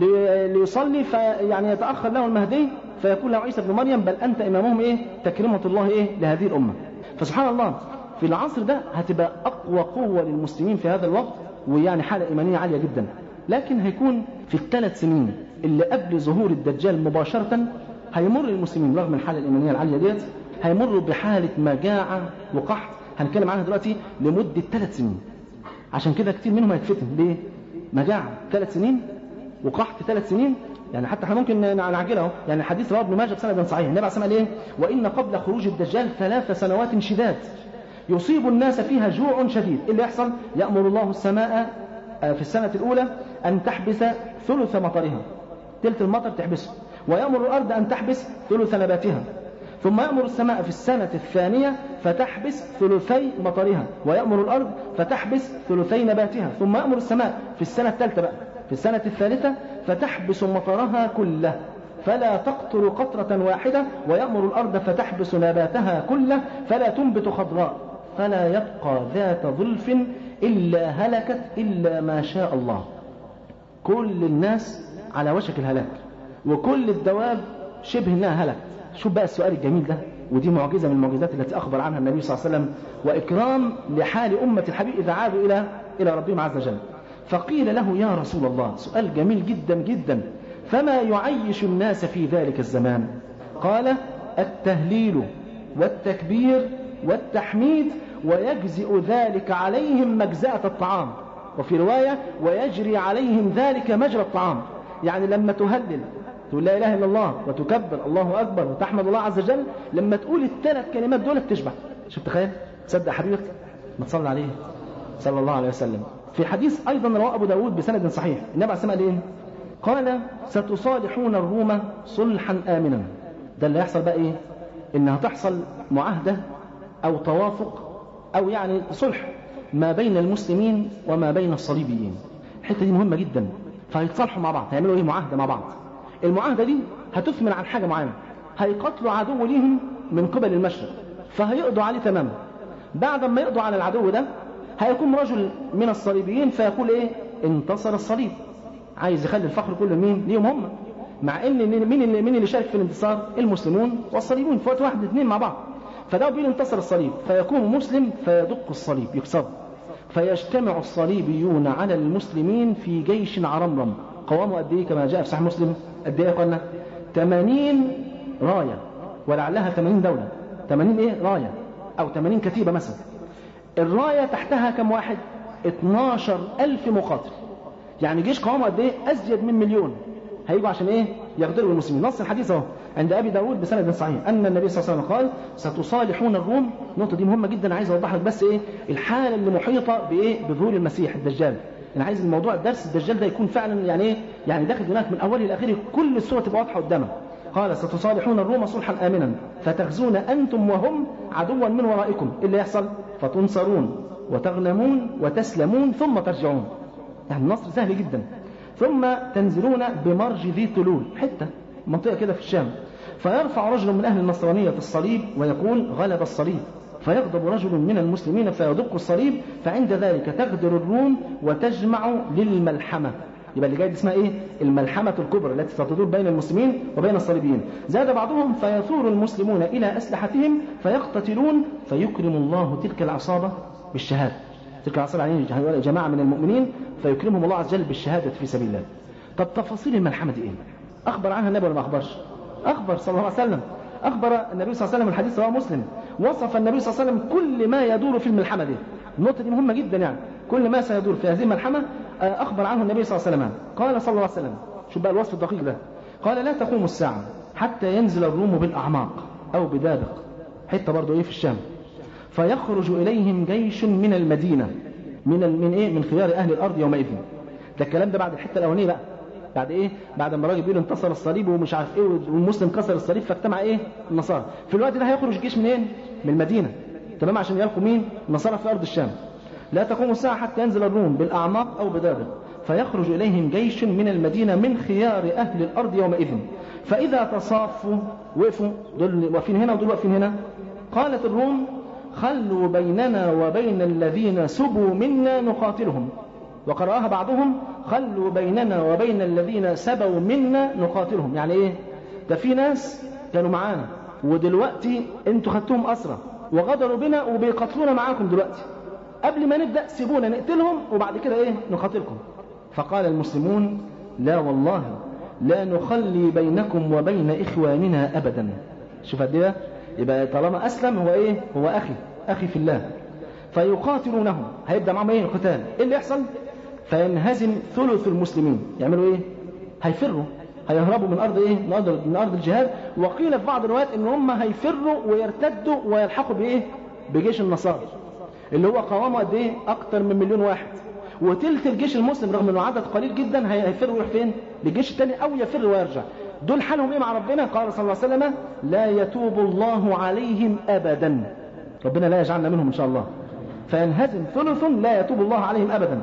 ليصلي فيعني يتاخر له المهدي فيقول له عيسى بن مريم بل انت امامهم ايه تكرمه الله ايه لهذه الامه فسبحان الله في العصر ده هتبقى اقوى قوه للمسلمين في هذا الوقت ويعني حاله ايمانيه عاليه جدا لكن هيكون في الثلاث سنين اللي قبل ظهور الدجال مباشره هيمر المسلمين رغم الحاله الايمانيه العاليه ديت هيمروا بحاله مجاعه وقحط هنتكلم عنها دلوقتي لمده ثلاث سنين عشان كده كتير منهم هيتفتن ليه؟ مجاعة ثلاث سنين وقحط ثلاث سنين يعني حتى احنا ممكن نعجلها يعني حديث رواه ابن ماجه بسند صحيح النبي عليه الصلاه والسلام قال ايه؟ وان قبل خروج الدجال ثلاث سنوات شداد يصيب الناس فيها جوع شديد إيه اللي يحصل يأمر الله السماء في السنة الأولى أن تحبس ثلث مطرها تلت المطر تحبسه ويأمر الأرض أن تحبس ثلث نباتها ثم يأمر السماء في السنة الثانية فتحبس ثلثي مطرها ويأمر الأرض فتحبس ثلثي نباتها ثم يأمر السماء في السنة الثالثة بقى في السنة الثالثة فتحبس مطرها كله فلا تقطر قطرة واحدة ويأمر الأرض فتحبس نباتها كله فلا تنبت خضراء فلا يبقى ذات ظلف إلا هلكت إلا ما شاء الله كل الناس على وشك الهلاك وكل الدواب شبه انها هلكت شوف بقى السؤال الجميل ده ودي معجزة من المعجزات التي أخبر عنها النبي صلى الله عليه وسلم وإكرام لحال أمة الحبيب إذا عادوا إلى إلى ربهم عز وجل فقيل له يا رسول الله سؤال جميل جدا جدا فما يعيش الناس في ذلك الزمان قال التهليل والتكبير والتحميد ويجزئ ذلك عليهم مجزأة الطعام وفي رواية ويجري عليهم ذلك مجرى الطعام يعني لما تهلل تقول لا إله إلا الله وتكبر الله أكبر وتحمد الله عز وجل لما تقول الثلاث كلمات دول تشبع شوف تخيل تصدق حبيبك ما تصلي عليه صلى الله عليه وسلم في حديث أيضا رواه أبو داود بسند صحيح النبي عليه الصلاة والسلام قال ستصالحون الروم صلحا آمنا ده اللي يحصل بقى إيه إنها تحصل معاهدة أو توافق أو يعني صلح ما بين المسلمين وما بين الصليبيين الحتة دي مهمة جدا فهيتصالحوا مع بعض هيعملوا ايه معاهدة مع بعض المعاهدة دي هتثمر عن حاجة معينة هيقتلوا عدو ليهم من قبل المشرق فهيقضوا عليه تماما بعد ما يقضوا على العدو ده هيكون رجل من الصليبيين فيقول ايه انتصر الصليب عايز يخلي الفخر كله مين ليهم هم مع ان مين اللي مين اللي شارك في الانتصار المسلمون والصليبيون في وقت واحد اثنين مع بعض فده بيقول انتصر الصليب فيكون مسلم فيدق الصليب يكسر فيجتمع الصليبيون على المسلمين في جيش عرمرم قوامه قد ايه كما جاء في صحيح مسلم قد ايه يا اخوانا 80 رايه ولعلها 80 دوله 80 ايه رايه او 80 كتيبه مثلا الرايه تحتها كم واحد 12 ألف مقاتل يعني جيش قوامه قد ايه ازيد من مليون هيجوا عشان ايه يغدروا المسلمين نص الحديث اهو عند ابي داود بسند صحيح ان النبي صلى الله عليه وسلم قال ستصالحون الروم النقطه دي مهمه جدا عايز اوضح لك بس ايه الحاله اللي محيطه بايه بظهور المسيح الدجال انا عايز الموضوع درس الدجال ده يكون فعلا يعني ايه يعني داخل دماغك من اوله لاخره كل الصوره تبقى واضحه قدامك قال ستصالحون الروم صلحا امنا فتغزون انتم وهم عدوا من ورائكم إيه اللي يحصل فتنصرون وتغنمون وتسلمون ثم ترجعون يعني النصر سهل جدا ثم تنزلون بمرج ذي تلول حته منطقه كده في الشام فيرفع رجل من اهل النصرانيه في الصليب ويقول غلب الصليب فيغضب رجل من المسلمين فيدق الصليب فعند ذلك تغدر الروم وتجمع للملحمة يبقى اللي جاي دي اسمها ايه الملحمة الكبرى التي ستدور بين المسلمين وبين الصليبيين زاد بعضهم فيثور المسلمون إلى أسلحتهم فيقتتلون فيكرم الله تلك العصابة بالشهادة تلك العصابة يعني جماعة من المؤمنين فيكرمهم الله عز وجل بالشهادة في سبيل الله طب تفاصيل الملحمة دي ايه أخبر عنها النبي ولا ما أخبرش أخبر صلى الله عليه وسلم أخبر النبي صلى الله عليه وسلم الحديث رواه مسلم وصف النبي صلى الله عليه وسلم كل ما يدور في الملحمة دي النقطة دي مهمة جدا يعني كل ما سيدور في هذه الملحمة أخبر عنه النبي صلى الله عليه وسلم قال صلى الله عليه وسلم شوف بقى الوصف الدقيق ده قال لا تقوم الساعة حتى ينزل الروم بالأعماق أو بدابق حتة برضه إيه في الشام فيخرج إليهم جيش من المدينة من من إيه من خيار أهل الأرض يومئذ ده الكلام ده بعد الحتة الأولانية بقى بعد ايه بعد ما الراجل بيقول انتصر الصليب ومش عارف ايه والمسلم كسر الصليب فاجتمع ايه النصارى في الوقت ده هيخرج جيش منين من المدينه تمام عشان يلقوا مين النصارى في ارض الشام لا تقوم الساعه حتى ينزل الروم بالاعماق او بدابق فيخرج اليهم جيش من المدينه من خيار اهل الارض يومئذ فاذا تصافوا وقفوا دول واقفين هنا ودول واقفين هنا قالت الروم خلوا بيننا وبين الذين سبوا منا نقاتلهم وقرأها بعضهم خلوا بيننا وبين الذين سبوا منا نقاتلهم يعني ايه ده في ناس كانوا معانا ودلوقتي انتوا خدتهم أسرى وغدروا بنا وبيقتلونا معاكم دلوقتي قبل ما نبدأ سيبونا نقتلهم وبعد كده ايه نقاتلكم فقال المسلمون لا والله لا نخلي بينكم وبين إخواننا أبدا شوف قد ايه يبقى طالما أسلم هو ايه هو أخي أخي في الله فيقاتلونهم هيبدأ معهم ايه القتال ايه اللي يحصل فينهزم ثلث المسلمين يعملوا ايه هيفروا هيهربوا من ارض ايه من ارض من ارض الجهاد وقيل في بعض الروايات ان هم هيفروا ويرتدوا ويلحقوا بايه بجيش النصارى اللي هو قوامه قد ايه اكتر من مليون واحد وتلت الجيش المسلم رغم انه عدد قليل جدا هيفر ويروح فين للجيش الثاني او يفر ويرجع دول حالهم ايه مع ربنا قال صلى الله عليه وسلم لا يتوب الله عليهم ابدا ربنا لا يجعلنا منهم ان شاء الله فينهزم ثلث لا يتوب الله عليهم ابدا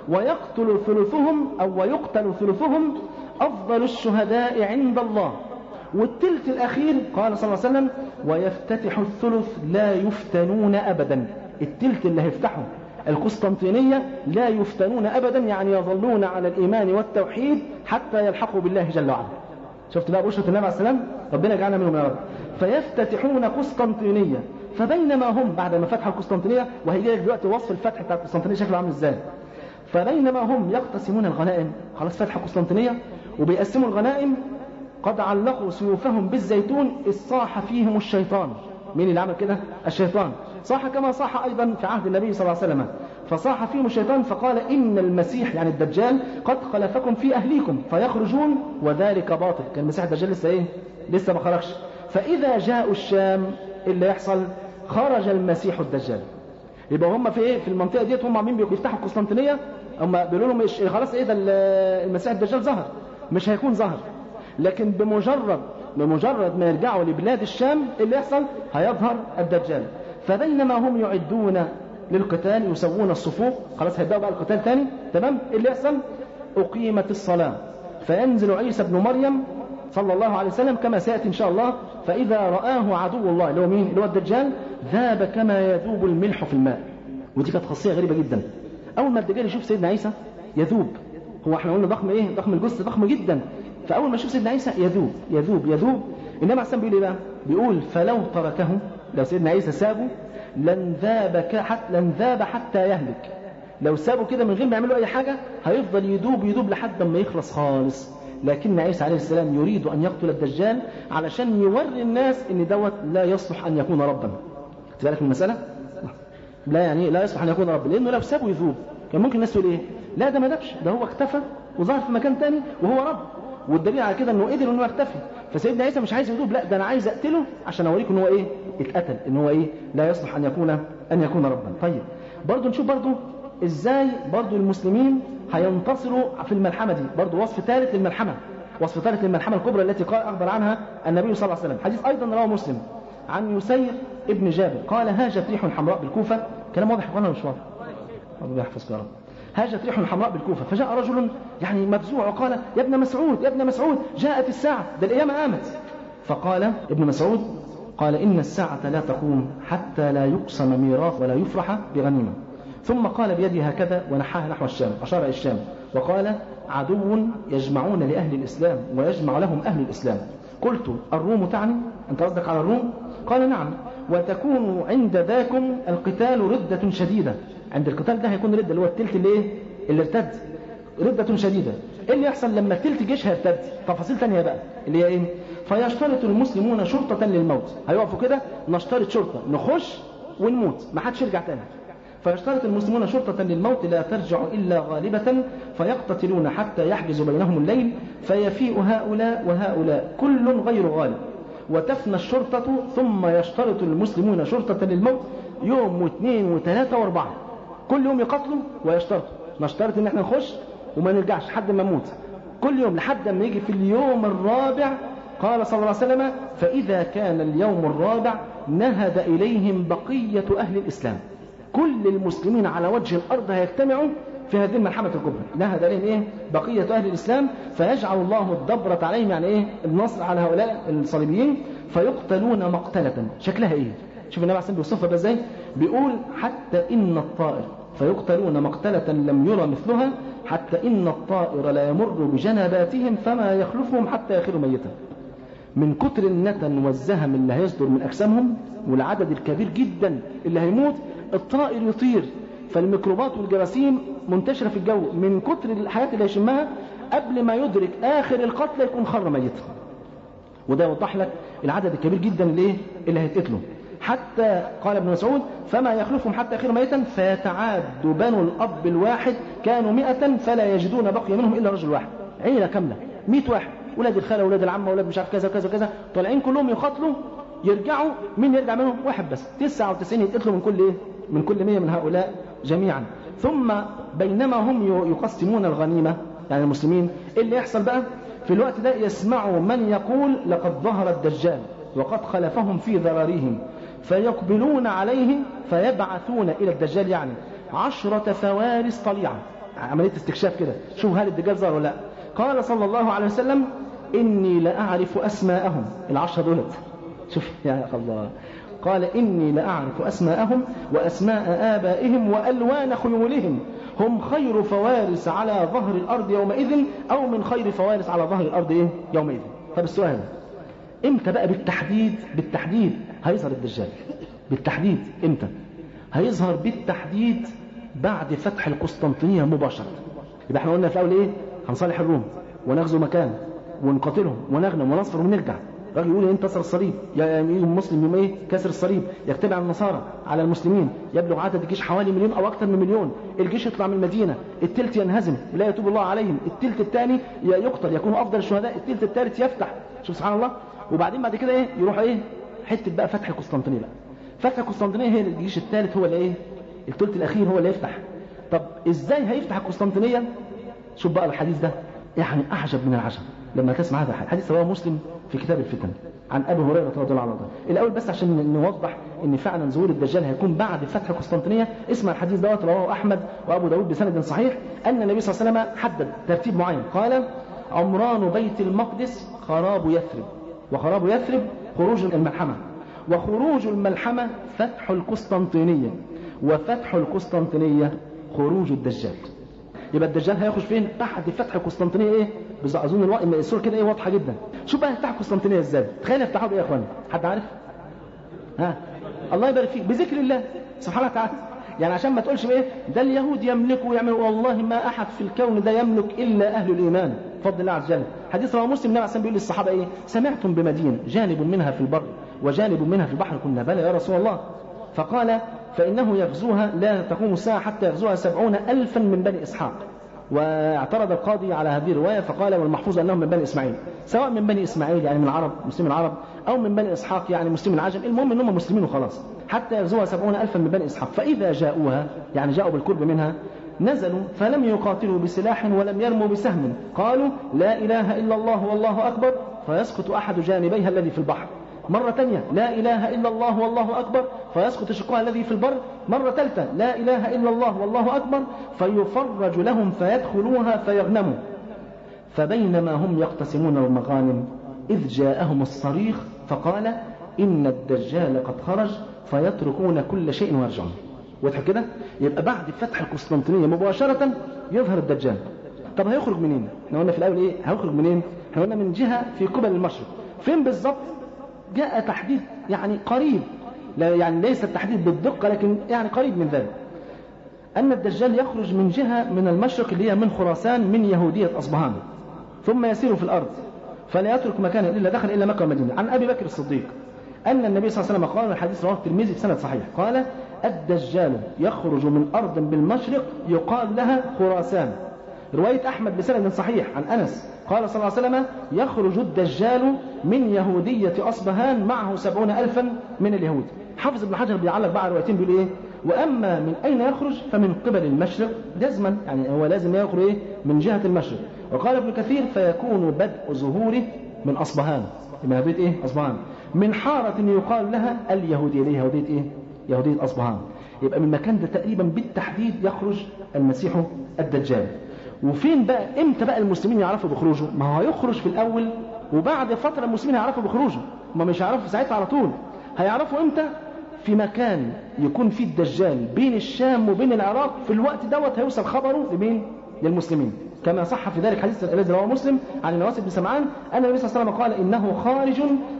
ويقتل ثلثهم أو ويقتل ثلثهم أفضل الشهداء عند الله والتلت الأخير قال صلى الله عليه وسلم ويفتتح الثلث لا يفتنون أبدا التلت اللي هيفتحوا القسطنطينية لا يفتنون أبدا يعني يظلون على الإيمان والتوحيد حتى يلحقوا بالله جل وعلا شفت بقى بشرة النبي عليه السلام ربنا يجعلنا منهم يا رب فيفتتحون قسطنطينية فبينما هم بعد ما فتحوا القسطنطينية وهيجي لك دلوقتي وصف الفتح بتاع القسطنطينية شكله عامل ازاي فبينما هم يقتسمون الغنائم خلاص فتح قسطنطينية وبيقسموا الغنائم قد علقوا سيوفهم بالزيتون إذ صاح فيهم الشيطان مين اللي عمل كده الشيطان صاح كما صاح أيضا في عهد النبي صلى الله عليه وسلم فصاح فيهم الشيطان فقال إن المسيح يعني الدجال قد خلفكم في أهليكم فيخرجون وذلك باطل كان المسيح الدجال لسه إيه لسه ما خرجش فإذا جاءوا الشام اللي يحصل خرج المسيح الدجال يبقى هم في ايه في المنطقه ديت هم عاملين بيفتحوا القسطنطينيه هم بيقولوا لهم إيه خلاص ايه ده المسيح الدجال ظهر مش هيكون ظهر لكن بمجرد بمجرد ما يرجعوا لبلاد الشام اللي يحصل هيظهر الدجال فبينما هم يعدون للقتال يسوون الصفوف خلاص هيبداوا بقى القتال تاني تمام اللي يحصل اقيمت الصلاه فينزل عيسى ابن مريم صلى الله عليه وسلم كما سياتي ان شاء الله فاذا راه عدو الله اللي هو مين اللي هو الدجال ذاب كما يذوب الملح في الماء ودي كانت خاصيه غريبه جدا اول ما الدجال يشوف سيدنا عيسى يذوب هو احنا قلنا ضخم ايه ضخم الجثه ضخم جدا فاول ما يشوف سيدنا عيسى يذوب يذوب يذوب انما عسام بيقول ايه بقى بيقول فلو تركه لو سيدنا عيسى سابه لن ذاب حتى لن ذاب حتى يهلك لو سابه كده من غير ما يعملوا اي حاجه هيفضل يدوب يدوب لحد ما يخلص خالص لكن عيسى عليه السلام يريد ان يقتل الدجال علشان يوري الناس ان دوت لا يصلح ان يكون ربا خدت بالك من المساله لا يعني لا يصلح ان يكون ربا لانه لو سابه يذوب كان ممكن الناس تقول ايه لا ده ما دابش ده هو اختفى وظهر في مكان تاني وهو رب والدليل على كده انه قدر انه يختفي فسيدنا عيسى مش عايز يذوب لا ده انا عايز اقتله عشان اوريكم ان هو ايه اتقتل ان هو ايه لا يصلح ان يكون ان يكون ربا طيب برضه نشوف برضه ازاي برضه المسلمين هينتصروا في الملحمه دي برضه وصف ثالث للملحمه وصف ثالث للملحمه الكبرى التي قال اخبر عنها النبي صلى الله عليه وسلم حديث ايضا رواه مسلم عن يسير ابن جابر قال هاجت ريح حمراء بالكوفه كلام واضح ولا مش واضح ربنا يحفظك يا رب هاجت ريح حمراء بالكوفة فجاء رجل يعني مفزوع وقال يا ابن مسعود يا ابن مسعود جاءت الساعة ده القيامة قامت فقال ابن مسعود قال إن الساعة لا تقوم حتى لا يقسم ميراث ولا يفرح بغنيمة ثم قال بيده هكذا ونحاها نحو الشام أشار إلى الشام وقال عدو يجمعون لأهل الإسلام ويجمع لهم أهل الإسلام قلت الروم تعني أنت قصدك على الروم قال نعم وتكون عند ذاكم القتال ردة شديدة عند القتال ده هيكون ردة اللي هو التلت اللي ايه اللي ارتد ردة شديدة ايه اللي يحصل لما التلت جيش هيرتد تفاصيل تانية بقى اللي هي ايه فيشترط المسلمون شرطة للموت هيقفوا كده نشترط شرطة نخش ونموت ما حدش يرجع تاني فيشترط المسلمون شرطة للموت لا ترجع إلا غالبة فيقتتلون حتى يحجز بينهم الليل فيفيء هؤلاء وهؤلاء كل غير غالب وتفنى الشرطة ثم يشترط المسلمون شرطة للموت يوم واثنين وثلاثة واربعة كل يوم يقتلوا ويشترطوا نشترط ان احنا نخش وما نرجعش لحد ما نموت كل يوم لحد ما يجي في اليوم الرابع قال صلى الله عليه وسلم فإذا كان اليوم الرابع نهد إليهم بقية أهل الإسلام كل المسلمين على وجه الأرض هيجتمعوا في هذه الملحمة الكبرى نهد إليهم إيه بقية أهل الإسلام فيجعل الله الدبرة عليهم يعني إيه النصر على هؤلاء الصليبيين فيقتلون مقتلة شكلها إيه شوف النبي عليه الصلاة والسلام بيوصفها ازاي بيقول حتى إن الطائر فيقتلون مقتلة لم يرى مثلها حتى إن الطائر لا يمر بجنباتهم فما يخلفهم حتى يخروا ميتا من كتر النتن والزهم اللي هيصدر من أجسامهم والعدد الكبير جدا اللي هيموت الطائر يطير فالميكروبات والجراثيم منتشرة في الجو من كتر الحاجات اللي هيشمها قبل ما يدرك آخر القتل يكون خر ميتا وده يوضح لك العدد الكبير جدا اللي ايه اللي هيتقتلوا حتى قال ابن مسعود فما يخلفهم حتى يخير ميتا فيتعاد بنو الأب الواحد كانوا مئة فلا يجدون بقي منهم إلا رجل واحد عيلة كاملة مئة واحد ولاد الخالة ولاد العمة ولاد مش عارف كذا وكذا وكذا طالعين كلهم يقاتلوا يرجعوا مين يرجع منهم واحد بس 99 يتقتلوا من كل ايه من كل 100 من هؤلاء جميعا ثم بينما هم يقسمون الغنيمة يعني المسلمين ايه اللي يحصل بقى في الوقت ده يسمعوا من يقول لقد ظهر الدجال وقد خلفهم في ذراريهم فيقبلون عليه فيبعثون إلى الدجال يعني عشرة فوارس طليعة عملية استكشاف كده شوف هل الدجال ظهر ولا لا قال صلى الله عليه وسلم إني لأعرف أسماءهم العشرة دولت شوف يا الله قال إني لأعرف أسماءهم وأسماء آبائهم وألوان خيولهم هم خير فوارس على ظهر الأرض يومئذ أو من خير فوارس على ظهر الأرض إيه؟ يومئذ طب السؤال امتى بقى بالتحديد بالتحديد هيظهر الدجال بالتحديد امتى هيظهر بالتحديد بعد فتح القسطنطينية مباشرة يبقى احنا قلنا في الأول ايه هنصالح الروم ونغزو مكان ونقاتلهم ونغنم ونصفر ونرجع راجل يقول انتصر الصليب يوم مسلم يوم ايه كسر الصليب يجتمع النصارى على المسلمين يبلغ عدد الجيش حوالي مليون او اكثر من مليون الجيش يطلع من المدينه التلت ينهزم لا يتوب الله عليهم التلت الثاني يقتل يكون افضل الشهداء التلت الثالث يفتح شوف سبحان الله وبعدين بعد كده ايه يروح ايه حته بقى فتح القسطنطينيه بقى فتح القسطنطينيه هي الجيش الثالث هو اللي ايه الثلث الاخير هو اللي يفتح طب ازاي هيفتح القسطنطينيه شوف بقى الحديث ده يعني اعجب من العجب لما تسمع هذا الحديث حديث رواه مسلم في كتاب الفتن عن ابي هريره رضي الله عنه الاول بس عشان نوضح ان فعلا ظهور الدجال هيكون بعد فتح القسطنطينيه اسمع الحديث دوت رواه احمد وابو داود بسند صحيح ان النبي صلى الله عليه وسلم حدد ترتيب معين قال عمران بيت المقدس خراب يثرب وخراب يثرب خروج الملحمة وخروج الملحمة فتح القسطنطينية وفتح القسطنطينية خروج الدجال يبقى الدجال هيخرج فين بعد فتح القسطنطينية ايه بس اظن الوقت الصوره كده ايه واضحه جدا شوف بقى يفتح القسطنطينية ازاي تخيل يفتحوا بايه يا اخوان حد عارف ها الله يبارك فيك بذكر الله سبحانه وتعالى يعني عشان ما تقولش ايه ده اليهود يملكوا ويعملوا والله ما احد في الكون ده يملك الا اهل الايمان بفضل الله عز وجل حديث رواه مسلم النبي عليه بيقول للصحابه ايه سمعتم بمدينه جانب منها في البر وجانب منها في البحر قلنا بلى يا رسول الله فقال فانه يغزوها لا تقوم الساعه حتى يغزوها سبعون الفا من بني اسحاق واعترض القاضي على هذه الروايه فقال والمحفوظ انهم من بني اسماعيل سواء من بني اسماعيل يعني من العرب مسلمين العرب او من بني اسحاق يعني مسلمين العجم المهم انهم مسلمين وخلاص حتى يغزوها سبعون الفا من بني اسحاق فاذا جاءوها يعني جاءوا بالقرب منها نزلوا فلم يقاتلوا بسلاح ولم يرموا بسهم قالوا لا إله إلا الله والله أكبر فيسقط أحد جانبيها الذي في البحر مرة ثانية لا إله إلا الله والله أكبر فيسقط شقها الذي في البر مرة ثالثة لا إله إلا الله والله أكبر فيفرج لهم فيدخلوها فيغنموا فبينما هم يقتسمون المغانم إذ جاءهم الصريخ فقال إن الدجال قد خرج فيتركون كل شيء ويرجعون واضح كده يبقى بعد فتح القسطنطينية مباشرة يظهر الدجال طب هيخرج منين احنا قلنا في الاول ايه هيخرج منين احنا قلنا من جهه في قبل المشرق فين بالظبط جاء تحديد يعني قريب لا يعني ليس التحديد بالدقه لكن يعني قريب من ذلك ان الدجال يخرج من جهه من المشرق اللي هي من خراسان من يهوديه اصبهان ثم يسير في الارض فلا يترك مكانا الا دخل الى مكه والمدينه عن ابي بكر الصديق ان النبي صلى الله عليه وسلم قال الحديث رواه الترمذي بسند صحيح قال الدجال يخرج من ارض بالمشرق يقال لها خراسان روايه احمد بسند صحيح عن انس قال صلى الله عليه وسلم يخرج الدجال من يهودية أصبهان معه سبعون ألفا من اليهود حافظ ابن حجر بيعلق بقى روايتين بيقول إيه وأما من أين يخرج فمن قبل المشرق جزما يعني هو لازم يخرج إيه من جهة المشرق وقال ابن كثير فيكون بدء ظهوره من أصبهان من يهودية إيه أصبهان من حارة يقال لها اليهودية ليه يهودية إيه يهودية أصبهان يبقى من المكان ده تقريبا بالتحديد يخرج المسيح الدجال وفين بقى امتى بقى المسلمين يعرفوا بخروجه ما هو هيخرج في الاول وبعد فتره المسلمين هيعرفوا بخروجه ما مش هيعرفوا ساعتها على طول هيعرفوا امتى في مكان يكون فيه الدجال بين الشام وبين العراق في الوقت دوت هيوصل خبره لمين للمسلمين كما صح في ذلك حديث الذي رواه مسلم عن النواس بن سمعان ان النبي صلى الله عليه وسلم قال انه خارج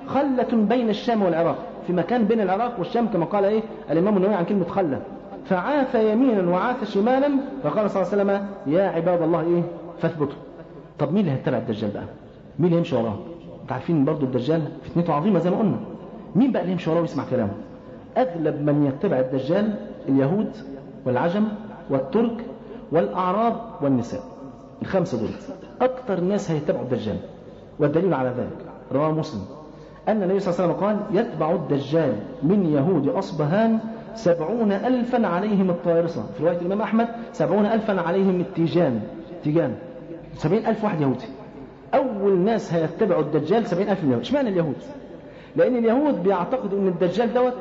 خله بين الشام والعراق في مكان بين العراق والشام كما قال ايه الامام النووي عن كلمه خله فعاث يمينا وعاث شمالا فقال صلى الله عليه وسلم يا عباد الله ايه فاثبتوا طب مين اللي هيتبع الدجال بقى مين اللي يمشي وراه انتوا عارفين برضه الدجال فتنته عظيمه زي ما قلنا مين بقى اللي يمشي وراه ويسمع كلامه اغلب من يتبع الدجال اليهود والعجم والترك والاعراب والنساء الخمسه دول اكثر ناس هيتبعوا الدجال والدليل على ذلك رواه مسلم أن النبي صلى الله عليه وسلم قال يتبع الدجال من يهود أصبهان سبعون ألفا عليهم الطائرصة في رواية الإمام أحمد سبعون ألفا عليهم التيجان تيجان سبعين ألف واحد يهودي أول ناس هيتبعوا الدجال سبعين ألف من اليهود اشمعنى اليهود لأن اليهود بيعتقدوا أن الدجال دوت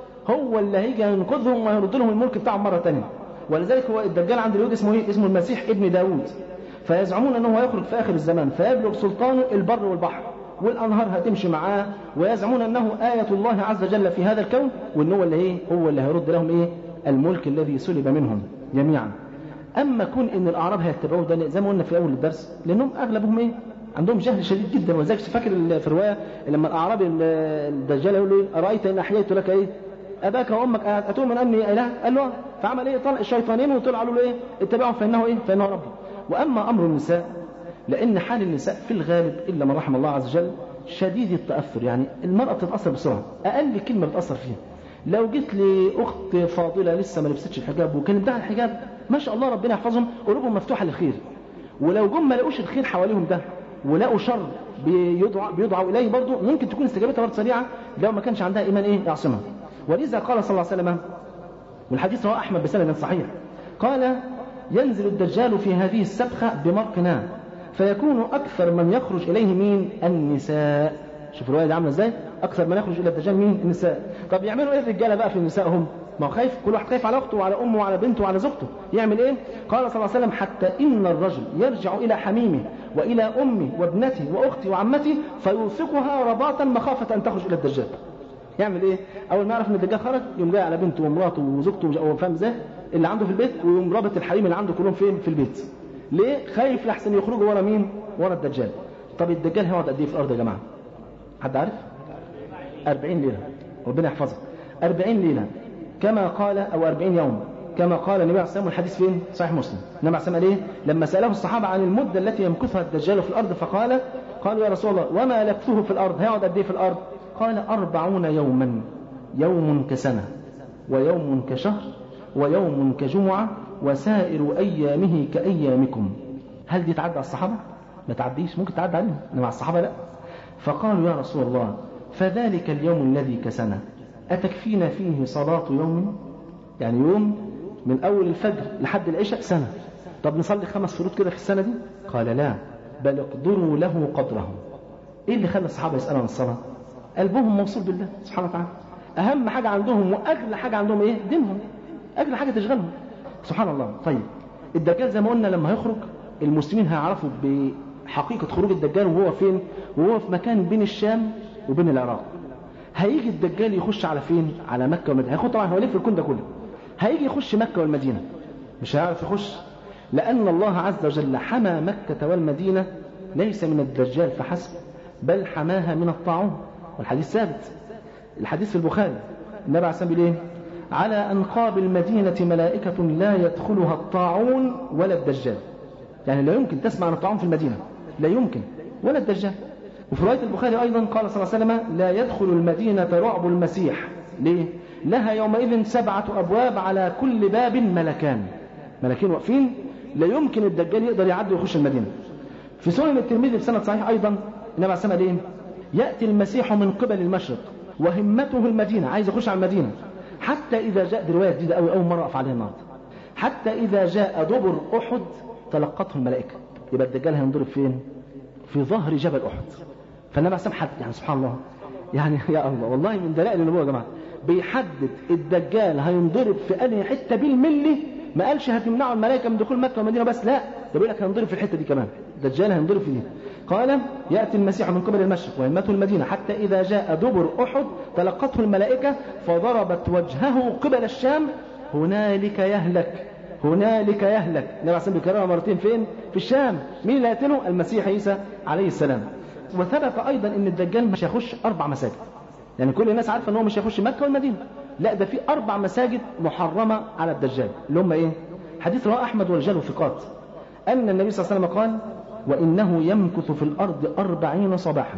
هو اللي هيجي ينقذهم ويرد لهم الملك بتاعهم مرة تانية ولذلك هو الدجال عند اليهود اسمه ايه؟ اسمه المسيح ابن داوود فيزعمون أنه هيخرج في آخر الزمان فيبلغ سلطانه البر والبحر والأنهار هتمشي معاه ويزعمون أنه آية الله عز وجل في هذا الكون وأن هو اللي إيه هو اللي هيرد لهم إيه الملك الذي سلب منهم جميعا أما كون أن الأعراب هيتبعوه ده زي ما قلنا في أول الدرس لأنهم أغلبهم إيه عندهم جهل شديد جدا ولذلك فاكر في الرواية لما الأعرابي الدجال يقول له إيه أرأيت إن أحييت لك إيه أباك وأمك أتؤمن أني إله قال له فعمل إيه طلع الشيطانين وطلعوا له إيه اتبعهم فإنه إيه فإنه ربي وأما أمر النساء لأن حال النساء في الغالب إلا من رحم الله عز وجل شديد التأثر يعني المرأة بتتأثر بسرعة أقل كلمة بتأثر فيها لو جيت لأخت فاضلة لسه ما لبستش الحجاب وكان بتاع الحجاب ما شاء الله ربنا يحفظهم قلوبهم مفتوحة للخير ولو جم ما لقوش الخير حواليهم ده ولقوا شر بيدعوا, بيدعوا إليه برضه ممكن تكون استجابتها برضه سريعة لو ما كانش عندها إيمان إيه يعصمها ولذا قال صلى الله عليه وسلم والحديث رواه أحمد بسند صحيح قال ينزل الدجال في هذه السبخة بمرقنا فيكون أكثر من يخرج إليه مين النساء شوف الرواية دي عاملة إزاي أكثر من يخرج إلى الدجال مين النساء طب يعملوا إيه الرجالة بقى في نسائهم ما هو خايف كل واحد خايف على أخته وعلى أمه وعلى بنته وعلى زوجته يعمل إيه قال صلى الله عليه وسلم حتى إن الرجل يرجع إلى حميمه وإلى أمه وابنته وأختي وعمته فيوثقها رباطا مخافة أن تخرج إلى الدجال يعمل ايه اول ما يعرف ان الدجال خرج يقوم جاي على بنته ومراته وزوجته او فاهم ازاي اللي عنده في البيت ويقوم رابط الحريم اللي عنده كلهم فين في البيت ليه خايف لحسن يخرجوا ورا مين ورا الدجال طب الدجال هيقعد قد ايه في الارض يا جماعه حد عارف 40 ليله ربنا يحفظها 40 ليله كما قال او 40 يوم كما قال النبي عليه الصلاه والسلام الحديث فين صحيح مسلم النبي عليه الصلاه والسلام ايه لما ساله الصحابه عن المده التي يمكثها الدجال في الارض فقال قالوا يا رسول الله وما لبثه في الارض هيقعد قد ايه في الارض قال أربعون يوما يوم كسنة ويوم كشهر ويوم كجمعة وسائر أيامه كأيامكم هل دي تعدى على الصحابة؟ ما تعديش ممكن تعدى عليهم إنما على الصحابة لا فقالوا يا رسول الله فذلك اليوم الذي كسنة أتكفينا فيه صلاة يوم يعني يوم من أول الفجر لحد العشاء سنة طب نصلي خمس فروض كده في السنة دي قال لا بل اقدروا له قدره ايه اللي خلى الصحابة يسألوا عن الصلاة قلبهم موصول بالله سبحانه وتعالى أهم حاجة عندهم وأغلى حاجة عندهم إيه دينهم أغلى حاجة تشغلهم سبحان الله طيب الدجال زي ما قلنا لما هيخرج المسلمين هيعرفوا بحقيقة خروج الدجال وهو فين وهو في مكان بين الشام وبين العراق هيجي الدجال يخش على فين على مكة والمدينة هياخد طبعا هو يلف الكون ده كله هيجي يخش مكة والمدينة مش هيعرف يخش لأن الله عز وجل حمى مكة والمدينة ليس من الدجال فحسب بل حماها من الطاعون والحديث ثابت الحديث في البخاري النبي عليه الصلاة والسلام على أنقاب المدينة ملائكة لا يدخلها الطاعون ولا الدجال يعني لا يمكن تسمع عن الطاعون في المدينة لا يمكن ولا الدجال وفي رواية البخاري أيضا قال صلى الله عليه وسلم لا يدخل المدينة رعب المسيح ليه؟ لها يومئذ سبعة أبواب على كل باب ملكان ملكين واقفين لا يمكن الدجال يقدر يعدي ويخش المدينة في سنن الترمذي بسند صحيح أيضا النبي عليه الصلاة والسلام يأتي المسيح من قبل المشرق وهمته المدينة عايز يخش على المدينة حتى إذا جاء دي رواية جديدة أوي أول مرة أقف عليها النهارده حتى إذا جاء دبر أحد تلقته الملائكة يبقى الدجال هينضرب فين؟ في ظهر جبل أحد فالنبي عليه الصلاة يعني سبحان الله يعني يا الله والله من دلائل النبوة يا جماعة بيحدد الدجال هينضرب في أنهي حتة بالملي ما قالش هتمنعوا الملائكة من دخول مكة والمدينة بس لا ده بيقول لك هينضرب في الحتة دي كمان الدجال هينضرب في دي قال يأتي المسيح من قبل المشرق وهمته المدينة حتى إذا جاء دبر أحد تلقته الملائكة فضربت وجهه قبل الشام هنالك يهلك هنالك يهلك النبي عليه الصلاة والسلام مرتين فين في الشام مين اللي يقتله المسيح عيسى عليه السلام وثبت أيضا أن الدجال مش هيخش أربع مساجد يعني كل الناس عارفة أنه مش هيخش مكة والمدينة لا ده في أربع مساجد محرمة على الدجال اللي هم إيه حديث رواه أحمد والرجال ثقات أن النبي صلى الله عليه وسلم قال وإنه يمكث في الأرض أربعين صباحا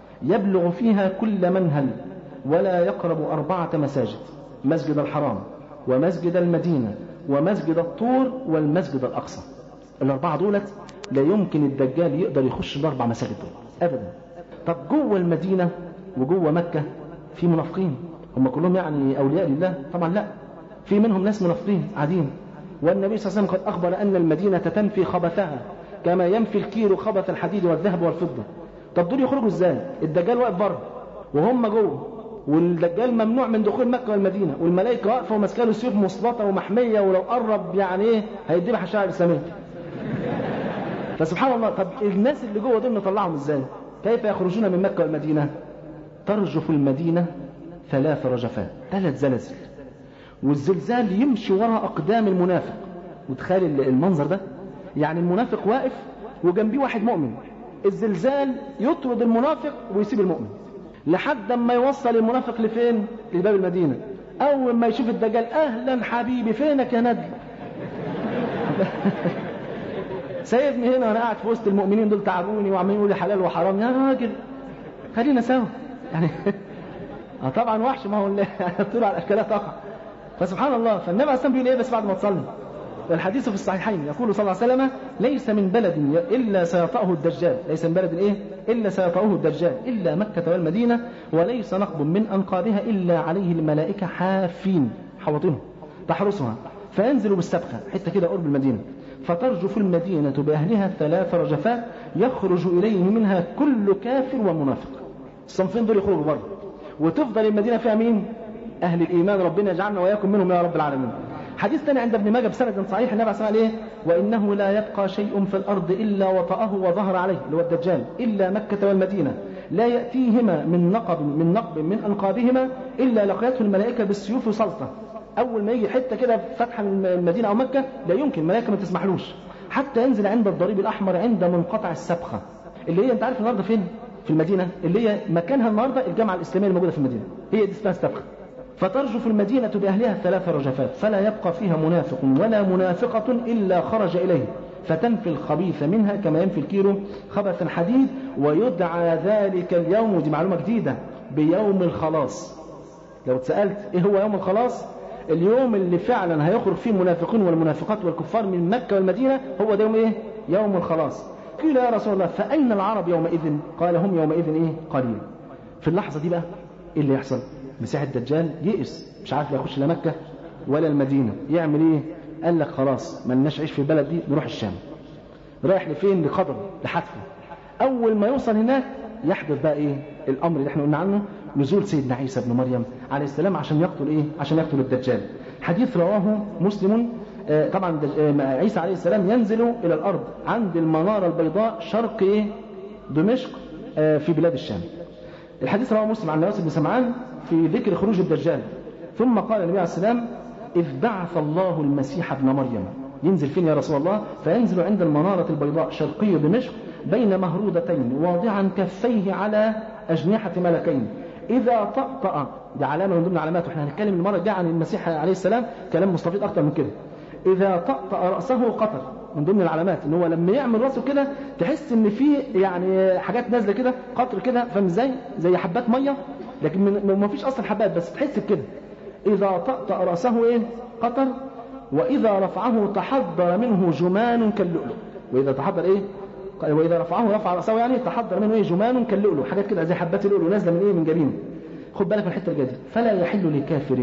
يبلغ فيها كل منهل ولا يقرب أربعة مساجد مسجد الحرام ومسجد المدينة ومسجد الطور والمسجد الأقصى الأربعة دولت لا يمكن الدجال يقدر يخش الأربع مساجد دول أبدا طب جوه المدينة وجوه مكة في منافقين هم كلهم يعني أولياء لله طبعا لا في منهم ناس منافقين قاعدين والنبي صلى الله عليه وسلم قد أخبر أن المدينة تنفي خبثها كما ينفي الكير خبث الحديد والذهب والفضة طب دول يخرجوا ازاي الدجال واقف بره وهم جوه والدجال ممنوع من دخول مكة والمدينة والملائكة واقفة وماسكه له سيوف مسلطة ومحمية ولو قرب يعني ايه هيديله الشعب الإسلامية فسبحان الله طب الناس اللي جوه دول نطلعهم ازاي كيف يخرجون من مكة والمدينة ترجف المدينة ثلاث رجفات ثلاث زلازل والزلزال يمشي وراء أقدام المنافق وتخيل المنظر ده يعني المنافق واقف وجنبيه واحد مؤمن الزلزال يطرد المنافق ويسيب المؤمن لحد ما يوصل المنافق لفين لباب المدينة أول ما يشوف الدجال أهلا حبيبي فينك يا ندل سيبني هنا وانا قاعد في وسط المؤمنين دول تعبوني وعمالين يقولوا حلال وحرام يا راجل خلينا سوا يعني اه طبعا وحش ما هو الطيور على الاشكالات تقع فسبحان الله فالنبي عليه الصلاه بيقول ايه بس بعد ما تصلي الحديث في الصحيحين يقول صلى الله عليه وسلم ليس من بلد إلا سيطأه الدجال ليس من بلد إيه إلا سيطأه الدجال إلا مكة والمدينة وليس نقب من أنقاضها إلا عليه الملائكة حافين حوطينه تحرسها فينزل بالسبخة حتة كده قرب المدينة فترجف المدينة بأهلها ثلاث رجفات يخرج إليه منها كل كافر ومنافق الصنفين دول يخرجوا بره وتفضل المدينة فيها مين أهل الإيمان ربنا يجعلنا وإياكم منهم يا رب العالمين حديث ثاني عند ابن ماجه بسند صحيح النبي صلى الله عليه وسلم وإنه لا يبقى شيء في الأرض إلا وطأه وظهر عليه اللي هو الدجال إلا مكة والمدينة لا يأتيهما من نقب من نقب من أنقابهما إلا لقيته الملائكة بالسيوف سلطة أول ما يجي حتة كده فتح المدينة أو مكة لا يمكن الملائكة ما تسمحلوش حتى ينزل عند الضريب الأحمر عند منقطع السبخة اللي هي أنت عارف النهارده فين؟ في المدينة اللي هي مكانها النهارده الجامعة الإسلامية الموجودة في المدينة هي دي اسمها السبخة فترجف المدينة بأهلها ثلاث رجفات فلا يبقى فيها منافق ولا منافقة إلا خرج إليه فتنفي الخبيث منها كما ينفي الكيلو خبث الحديد ويدعى ذلك اليوم ودي معلومة جديدة بيوم الخلاص لو اتسألت ايه هو يوم الخلاص اليوم اللي فعلا هيخرج فيه المنافقون والمنافقات والكفار من مكة والمدينة هو ده يوم ايه يوم الخلاص قيل يا رسول الله فأين العرب يومئذ قال هم يومئذ ايه قليل في اللحظة دي بقى ايه اللي يحصل مسيح الدجال يئس مش عارف يخش لا مكة ولا المدينة يعمل ايه قال لك خلاص ما لناش عيش في البلد دي نروح الشام رايح لفين لقدر لحتفه اول ما يوصل هناك يحدث بقى ايه الامر اللي احنا قلنا عنه نزول سيدنا عيسى بن مريم عليه السلام عشان يقتل ايه عشان يقتل الدجال حديث رواه مسلم آه طبعا آه عيسى عليه السلام ينزل الى الارض عند المناره البيضاء شرق ايه دمشق آه في بلاد الشام الحديث رواه مسلم عن نواس بن سمعان في ذكر خروج الدجال ثم قال النبي عليه السلام إذ بعث الله المسيح ابن مريم ينزل فين يا رسول الله فينزل عند المنارة البيضاء شرقي دمشق بين مهرودتين واضعا كفيه على أجنحة ملكين إذا طأطأ دي علامة من ضمن العلامات واحنا هنتكلم المرة الجاية عن المسيح عليه السلام كلام مستفيض أكتر من كده إذا طأطأ رأسه قطر من ضمن العلامات ان هو لما يعمل راسه كده تحس ان في يعني حاجات نازله كده قطر كده فاهم ازاي زي حبات ميه لكن من- ما فيش اصلا حبات بس تحس بكده اذا طأطأ راسه ايه قطر واذا رفعه تحضر منه جمان كاللؤلؤ واذا تحضر ايه واذا رفعه رفع راسه يعني تحضر منه ايه جمان كاللؤلؤ حاجات كده زي حبات اللؤلؤ نازله من ايه من جبينه خد بالك من الحته الجايه دي فلا يحل لكافر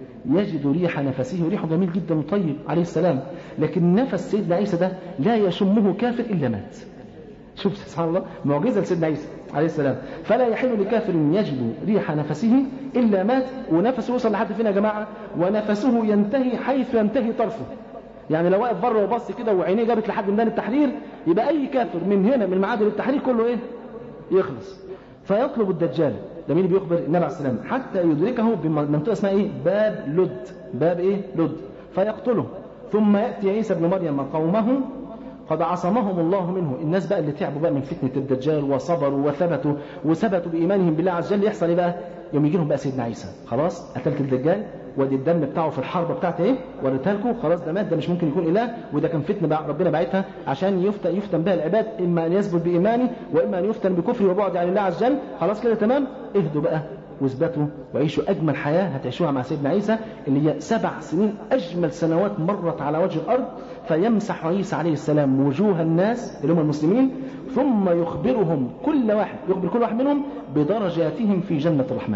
يجد ريح نفسه ريحه جميل جدا وطيب عليه السلام لكن نفس سيدنا عيسى ده لا يشمه كافر الا مات شوف سبحان الله معجزه لسيدنا عيسى عليه السلام فلا يحل لكافر يجد ريح نفسه الا مات ونفسه وصل لحد فين يا جماعه ونفسه ينتهي حيث ينتهي طرفه يعني لو واقف بره وبص كده وعينيه جابت لحد ميدان التحرير يبقى اي كافر من هنا من معادن التحرير كله ايه يخلص فيطلب الدجال ده مين اللي بيخبر النبي عليه السلام حتى يدركه بمنطقه اسمها ايه باب لد باب ايه لد فيقتله ثم ياتي عيسى ابن مريم قومه قد عصمهم الله منه الناس بقى اللي تعبوا بقى من فتنه الدجال وصبروا وثبتوا وثبتوا بايمانهم بالله عز وجل يحصل ايه بقى يوم يجي لهم بقى سيدنا عيسى خلاص قتلت الدجال وادي الدم بتاعه في الحرب بتاعته ايه وريتها لكم خلاص ده مات ده مش ممكن يكون اله وده كان فتنه بقى ربنا باعتها عشان يفتن يفتن بها العباد اما ان يثبت بايمانه واما ان يفتن بكفره وبعد عن الله عز وجل خلاص كده تمام اهدوا بقى واثبتوا وعيشوا اجمل حياه هتعيشوها مع سيدنا عيسى اللي هي سبع سنين اجمل سنوات مرت على وجه الارض فيمسح عيسى عليه السلام وجوه الناس اللي هم المسلمين ثم يخبرهم كل واحد يخبر كل واحد منهم بدرجاتهم في جنه الرحمن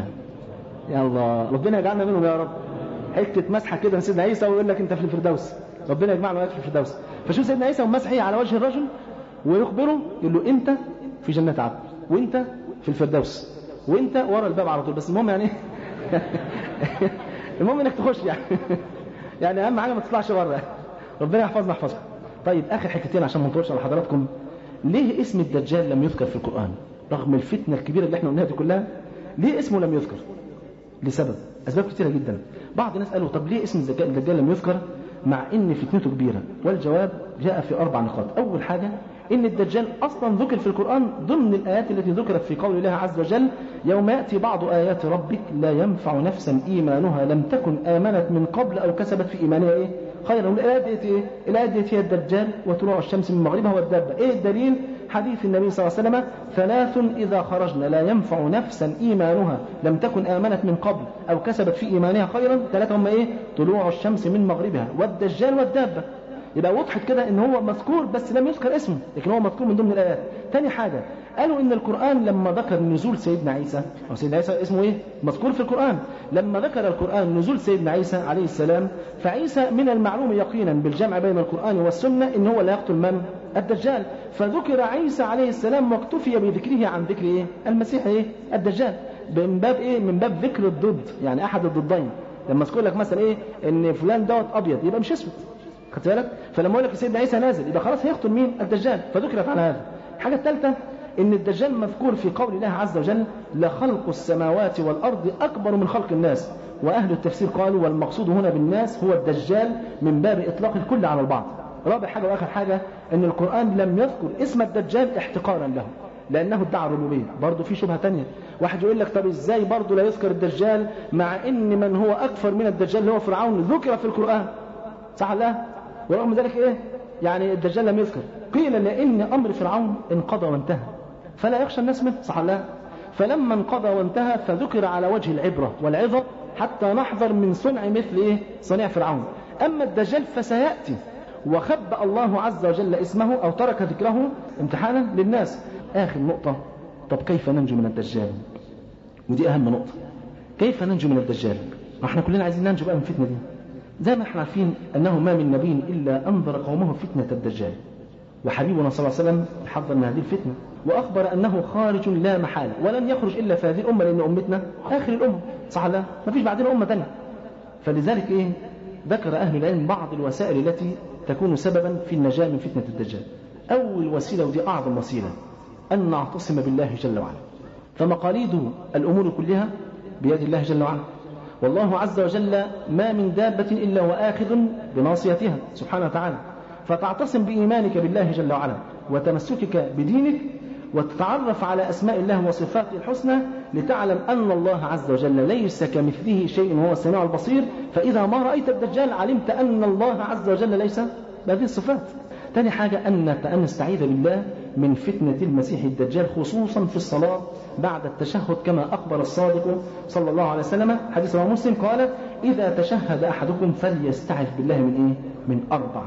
يا الله ربنا يجعلنا منهم يا رب حته مسحه كده من سيدنا عيسى ويقول لك انت في الفردوس ربنا يجمعنا وياك في الفردوس فشوف سيدنا عيسى ومسحه على وجه الرجل ويخبره يقول له انت في جنه عدن وانت في الفردوس وانت ورا الباب على طول بس المهم يعني المهم انك تخش يعني يعني اهم حاجه ما تطلعش بره ربنا يحفظنا يحفظكم طيب اخر حتتين عشان ما نطولش على حضراتكم ليه اسم الدجال لم يذكر في القران رغم الفتنه الكبيره اللي احنا قلناها دي كلها ليه اسمه لم يذكر لسبب اسباب كثيره جدا بعض الناس قالوا طب ليه اسم الدجال الدجال لم يذكر مع ان فتنته كبيره والجواب جاء في اربع نقاط اول حاجه ان الدجال اصلا ذكر في القران ضمن الايات التي ذكرت في قول الله عز وجل يوم ياتي بعض ايات ربك لا ينفع نفسا ايمانها لم تكن امنت من قبل او كسبت في ايمانها ايه خيرا الايات ديت ايه الايات ديت هي الدجال وطلوع الشمس من مغربها والدابه ايه الدليل حديث النبي صلى الله عليه وسلم ثلاث إذا خرجنا لا ينفع نفسا إيمانها لم تكن آمنت من قبل أو كسبت في إيمانها خيرا ثلاثة هم إيه طلوع الشمس من مغربها والدجال والدابة يبقى وضحت كده ان هو مذكور بس لم يذكر اسمه لكن هو مذكور من ضمن الايات تاني حاجه قالوا ان القران لما ذكر نزول سيدنا عيسى او سيدنا عيسى اسمه ايه مذكور في القران لما ذكر القران نزول سيدنا عيسى عليه السلام فعيسى من المعلوم يقينا بالجمع بين القران والسنه ان هو لا يقتل من الدجال فذكر عيسى عليه السلام واكتفي بذكره عن ذكر ايه المسيح ايه الدجال من باب ايه من باب ذكر الضد يعني احد الضدين لما اذكر لك مثلا ايه ان فلان دوت ابيض يبقى مش اسود خدت بالك فلما اقول لك سيدنا عيسى نازل يبقى خلاص هيقتل مين الدجال فذكرت على هذا الحاجه الثالثه ان الدجال مذكور في قول الله عز وجل لخلق السماوات والارض اكبر من خلق الناس واهل التفسير قالوا والمقصود هنا بالناس هو الدجال من باب اطلاق الكل على البعض رابع حاجه واخر حاجه ان القران لم يذكر اسم الدجال احتقارا له لانه ادعى الربوبيه برضه في شبهه ثانيه واحد يقول لك طب ازاي برضه لا يذكر الدجال مع ان من هو اكثر من الدجال اللي هو فرعون ذكر في القران صح لا ورغم ذلك ايه يعني الدجال لم يذكر قيل لان امر فرعون انقضى وانتهى فلا يخشى الناس منه صح لا فلما انقضى وانتهى فذكر على وجه العبره والعظه حتى نحذر من صنع مثل ايه صنيع فرعون اما الدجال فسياتي وخبأ الله عز وجل اسمه او ترك ذكره امتحانا للناس اخر نقطه طب كيف ننجو من الدجال ودي اهم نقطه كيف ننجو من الدجال احنا كلنا عايزين ننجو بقى من الفتنه دي زي ما احنا عارفين انه ما من نبي الا انذر قومه فتنه الدجال وحبيبنا صلى الله عليه وسلم حذر من هذه الفتنه واخبر انه خارج لا محاله ولن يخرج الا في هذه الامه لان امتنا اخر الامه صح لا ما فيش بعدين امه ثانيه فلذلك ايه ذكر اهل العلم بعض الوسائل التي تكون سببا في النجاه من فتنه الدجال اول وسيله ودي اعظم وسيله ان نعتصم بالله جل وعلا فمقاليد الامور كلها بيد الله جل وعلا والله عز وجل ما من دابة إلا وآخذ بناصيتها سبحانه وتعالى فتعتصم بإيمانك بالله جل وعلا وتمسكك بدينك وتتعرف على أسماء الله وصفاته الحسنى لتعلم أن الله عز وجل ليس كمثله شيء وهو السميع البصير فإذا ما رأيت الدجال علمت أن الله عز وجل ليس بهذه الصفات ثاني حاجة أن أن نستعيذ بالله من فتنة المسيح الدجال خصوصا في الصلاة بعد التشهد كما أخبر الصادق صلى الله عليه وسلم حديث رواه مسلم قال إذا تشهد أحدكم فليستعذ بالله من إيه؟ من أربع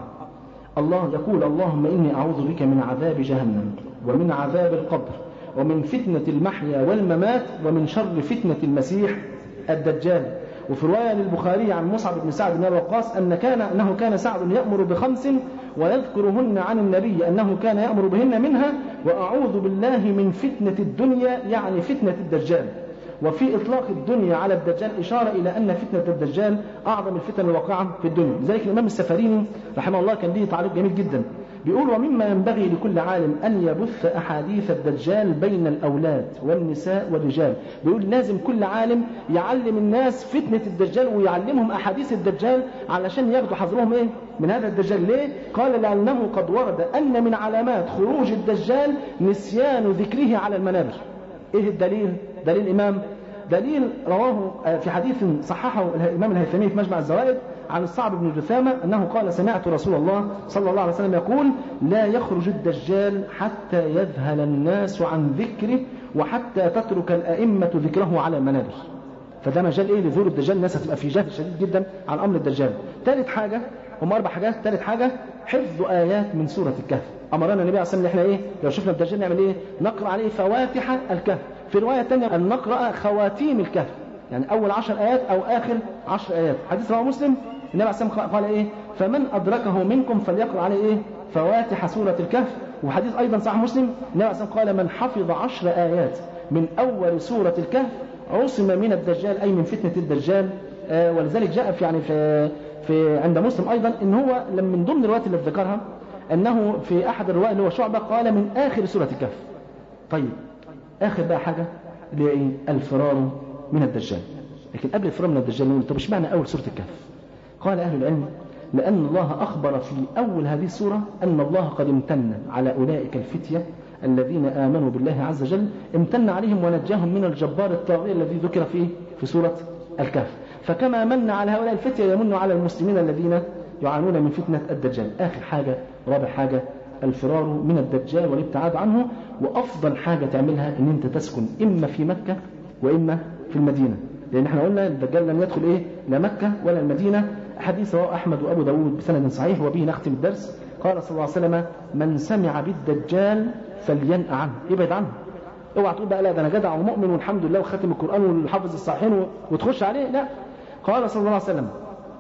الله يقول اللهم إني أعوذ بك من عذاب جهنم ومن عذاب القبر ومن فتنة المحيا والممات ومن شر فتنة المسيح الدجال وفي رواية للبخاري عن مصعب بن سعد بن وقاص أن كان أنه كان سعد يأمر بخمس ويذكرهن عن النبي أنه كان يأمر بهن منها وأعوذ بالله من فتنة الدنيا يعني فتنة الدجال وفي إطلاق الدنيا على الدجال إشارة إلى أن فتنة الدجال أعظم الفتن الواقعة في الدنيا لذلك الإمام السفريني رحمه الله كان ليه تعليق جميل جدا بيقول ومما ينبغي لكل عالم أن يبث أحاديث الدجال بين الأولاد والنساء والرجال بيقول لازم كل عالم يعلم الناس فتنة الدجال ويعلمهم أحاديث الدجال علشان ياخدوا حذرهم إيه من هذا الدجال ليه قال لأنه قد ورد أن من علامات خروج الدجال نسيان ذكره على المنابر إيه الدليل دليل الإمام دليل رواه في حديث صححه الإمام الهيثمي في مجمع الزوائد عن الصعب بن جثامة أنه قال سمعت رسول الله صلى الله عليه وسلم يقول لا يخرج الدجال حتى يذهل الناس عن ذكره وحتى تترك الأئمة ذكره على المنابر فده مجال ايه لظهور الدجال الناس هتبقى في جهل شديد جدا عن امر الدجال ثالث حاجه هم اربع حاجات ثالث حاجه حفظ ايات من سوره الكهف امرنا النبي عليه الصلاه والسلام احنا ايه لو شفنا الدجال نعمل ايه نقرا عليه فواتح الكهف في روايه ثانيه ان نقرا خواتيم الكهف يعني اول عشر ايات او اخر عشر ايات حديث رواه مسلم النبي عليه الصلاه والسلام قال ايه فمن ادركه منكم فليقرا عليه ايه فواتح سوره الكهف وحديث ايضا صحيح مسلم النبي عليه الصلاه والسلام قال من حفظ عشر ايات من اول سوره الكهف عصم من الدجال أي من فتنة الدجال آه ولذلك جاء في يعني في في عند مسلم أيضا إن هو لما من ضمن الروايات اللي ذكرها أنه في أحد الروايات اللي هو شعبة قال من آخر سورة الكهف طيب آخر بقى حاجة اللي هي إيه؟ الفرار من الدجال لكن قبل الفرار من الدجال نقول طب اشمعنى أول سورة الكهف قال أهل العلم لأن الله أخبر في أول هذه السورة أن الله قد امتن على أولئك الفتية الذين آمنوا بالله عز وجل امتن عليهم ونجاهم من الجبار الطاغية الذي ذكر فيه في سورة الكهف فكما من على هؤلاء الفتية يمن على المسلمين الذين يعانون من فتنة الدجال آخر حاجة رابع حاجة الفرار من الدجال والابتعاد عنه وأفضل حاجة تعملها أن أنت تسكن إما في مكة وإما في المدينة لأن احنا قلنا الدجال لم يدخل إيه لا مكة ولا المدينة حديث رواه أحمد وأبو داود بسند صحيح وبه نختم الدرس قال صلى الله عليه وسلم من سمع بالدجال فلينأ عنه يبعد عنه اوعى تقول بقى لا ده انا جدع ومؤمن والحمد لله وختم القران والحافظ الصحيحين وتخش عليه لا قال صلى الله عليه وسلم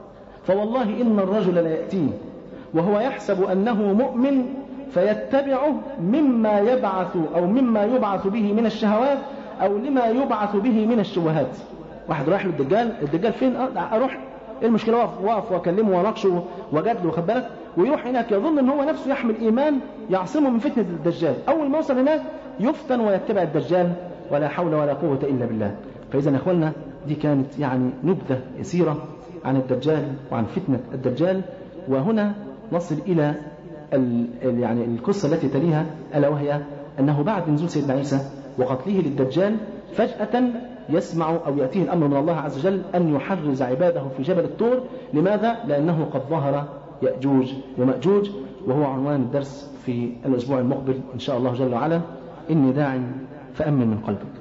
فوالله ان الرجل لا ياتيه وهو يحسب انه مؤمن فيتبعه مما يبعث او مما يبعث به من الشهوات او لما يبعث به من الشبهات واحد رايح للدجال الدجال فين اروح ايه المشكله واقف واقف واكلمه واناقشه واجادله واخد بالك ويروح هناك يظن ان هو نفسه يحمل ايمان يعصمه من فتنه الدجال اول ما يوصل هناك يفتن ويتبع الدجال ولا حول ولا قوه الا بالله فاذا يا اخوانا دي كانت يعني نبذه يسيره عن الدجال وعن فتنه الدجال وهنا نصل الى ال يعني القصه التي تليها الا وهي انه بعد نزول سيدنا عيسى وقتله للدجال فجاه يسمع أو يأتيه الأمر من الله عز وجل أن يحرز عباده في جبل الطور لماذا؟ لأنه قد ظهر يأجوج ومأجوج وهو عنوان الدرس في الأسبوع المقبل إن شاء الله جل وعلا إني داع فأمن من قلبك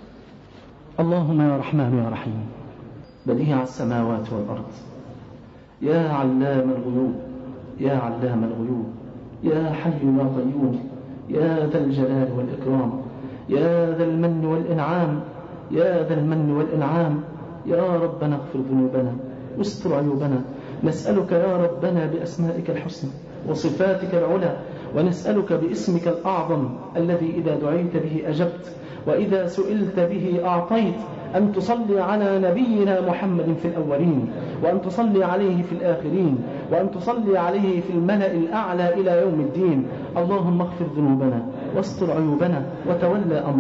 اللهم يا رحمن يا رحيم بديع السماوات والأرض يا علام الغيوب يا علام الغيوب يا حي يا قيوم يا ذا الجلال والإكرام يا ذا المن والإنعام يا ذا المن والإنعام يا ربنا اغفر ذنوبنا واستر عيوبنا نسألك يا ربنا بأسمائك الحسنى وصفاتك العلى ونسألك باسمك الأعظم الذي إذا دعيت به أجبت وإذا سئلت به أعطيت أن تصلي على نبينا محمد في الأولين وأن تصلي عليه في الآخرين وأن تصلي عليه في الملأ الأعلى إلى يوم الدين اللهم اغفر ذنوبنا واستر عيوبنا وتولى أمرنا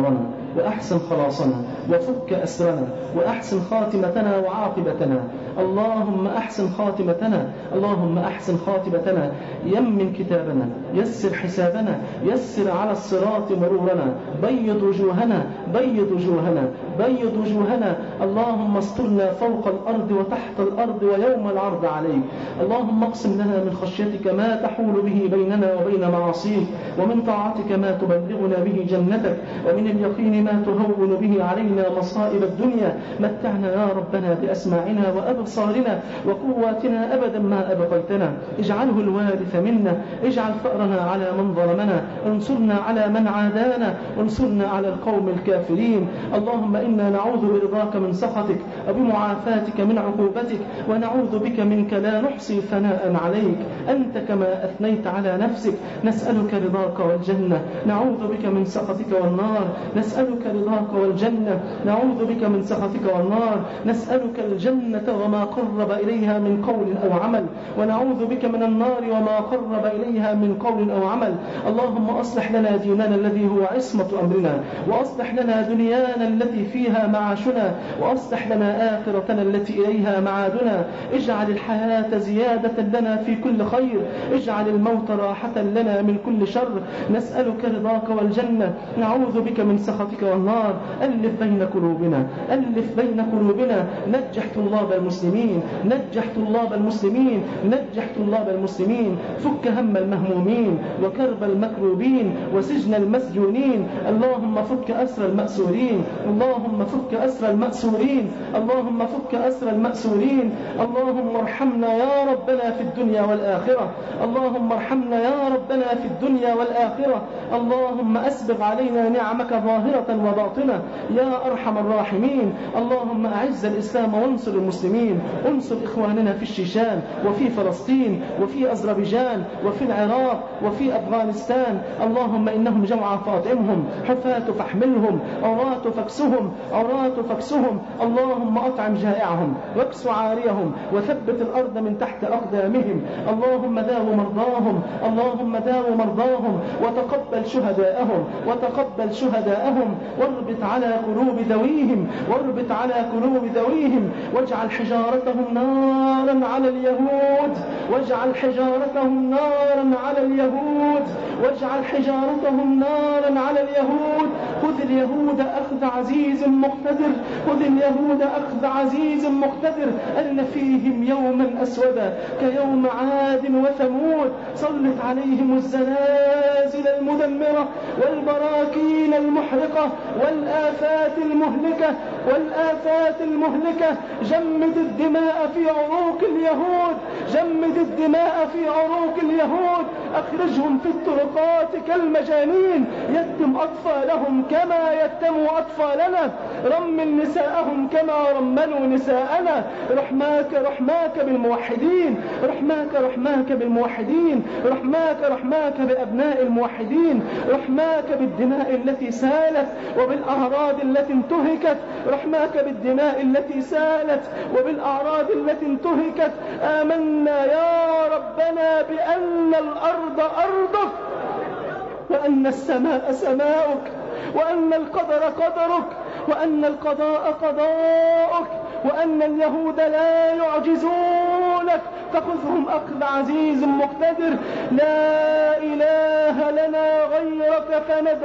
وأحسن خلاصنا وفك أسرنا وأحسن خاتمتنا وعاقبتنا اللهم أحسن خاتمتنا اللهم أحسن خاتمتنا يمن كتابنا يسر حسابنا يسر على الصراط مرورنا بيض وجوهنا بيض وجوهنا بيض وجوهنا اللهم استرنا فوق الأرض وتحت الأرض ويوم العرض عليك اللهم اقسم لنا من خشيتك ما تحول به بيننا وبين معاصيك ومن طاعتك ما تبلغنا به جنتك ومن اليقين ما تهون به علينا مصائب الدنيا متعنا يا ربنا بأسماعنا وأبصارنا وقواتنا أبدا ما أبقيتنا اجعله الوارث منا اجعل فأرنا على من ظلمنا انصرنا على من عادانا انصرنا على القوم الكافرين اللهم إنا نعوذ برضاك من سخطك وبمعافاتك من عقوبتك ونعوذ بك منك لا نحصي ثناء عليك أنت كما أثنيت على نفسك نسألك رضاك والجنة نعوذ بك من سخطك والنار نسألك رضاك والجنة نعوذ بك من سخطك والنار نسألك الجنة وما قرب إليها من قول أو عمل ونعوذ بك من النار وما قرب إليها من قول أو عمل اللهم أصلح لنا ديننا الذي هو عصمة أمرنا وأصلح لنا دنيانا التي فيها معاشنا وأصلح لنا آخرتنا التي إليها معادنا اجعل الحياة زيادة لنا في كل خير اجعل الموت راحة لنا من كل شر نسألك رضاك والجنة نعوذ بك من سخطك والنار ألف بين قلوبنا ألف بين قلوبنا نجح طلاب المسلمين نجح طلاب المسلمين نجح طلاب المسلمين فك هم المهمومين وكرب المكروبين وسجن المسجونين اللهم فك أسر المأسورين اللهم فك أسر المأسورين اللهم فك أسر المأسورين اللهم ارحمنا يا ربنا في الدنيا والآخرة اللهم ارحمنا يا ربنا في الدنيا والآخرة اللهم أسبغ علينا نعمك ظاهرة وباطنة يا أرحم الراحمين اللهم أعز الإسلام وانصر المسلمين انصر إخواننا في الشيشان وفي فلسطين وفي أذربيجان وفي العراق وفي أفغانستان اللهم إنهم جوعى فاطعمهم حفاة فاحملهم عراة فاكسهم عراة فاكسهم اللهم أطعم جائعهم واكس عاريهم وثبت الأرض من تحت أقدامهم اللهم داو مرضاهم اللهم داو مرضاهم وتقبل شهداءهم وتقبل شهداءهم واربط على قلوب ذويهم واربط على قلوب ذويهم واجعل حجارتهم نارا على اليهود واجعل حجارتهم نارا على اليهود واجعل حجارتهم نارا على اليهود خذ اليهود أخذ عزيز مقتدر خذ اليهود أخذ عزيز مقتدر أن فيهم يوما أسودا كيوم عاد وثمود سلط عليهم الزلازل المدمرة والبراكين المحرقة والآفات المهلكة والآفات المهلكة جمد الدماء في عروق اليهود جمد الدماء في عروق اليهود أخرجهم في الطرقات كالمجانين يتم أطفالهم كما يتموا أطفالنا رمل نساءهم كما رملوا نساءنا رحماك رحماك بالموحدين رحماك رحماك بالموحدين رحماك رحماك بأبناء الموحدين رحماك بالدماء التي سالت وبالأعراض التي انتهكت رحماك بالدماء التي سالت وبالأعراض التي انتهكت آمنا يا ربنا بأن الأرض أرضك وأن السماء سماؤك وأن القدر قدرك وأن القضاء قضاءك وأن اليهود لا يعجزونك فخذهم أخذ عزيز مقتدر لا إله لنا غيرك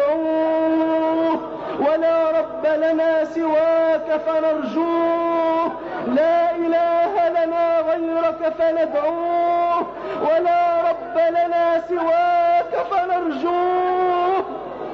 فندعوه ولا رب لنا سواك فنرجوه لا إله لنا غيرك فندعوه ولا رب لنا سواك فنرجوه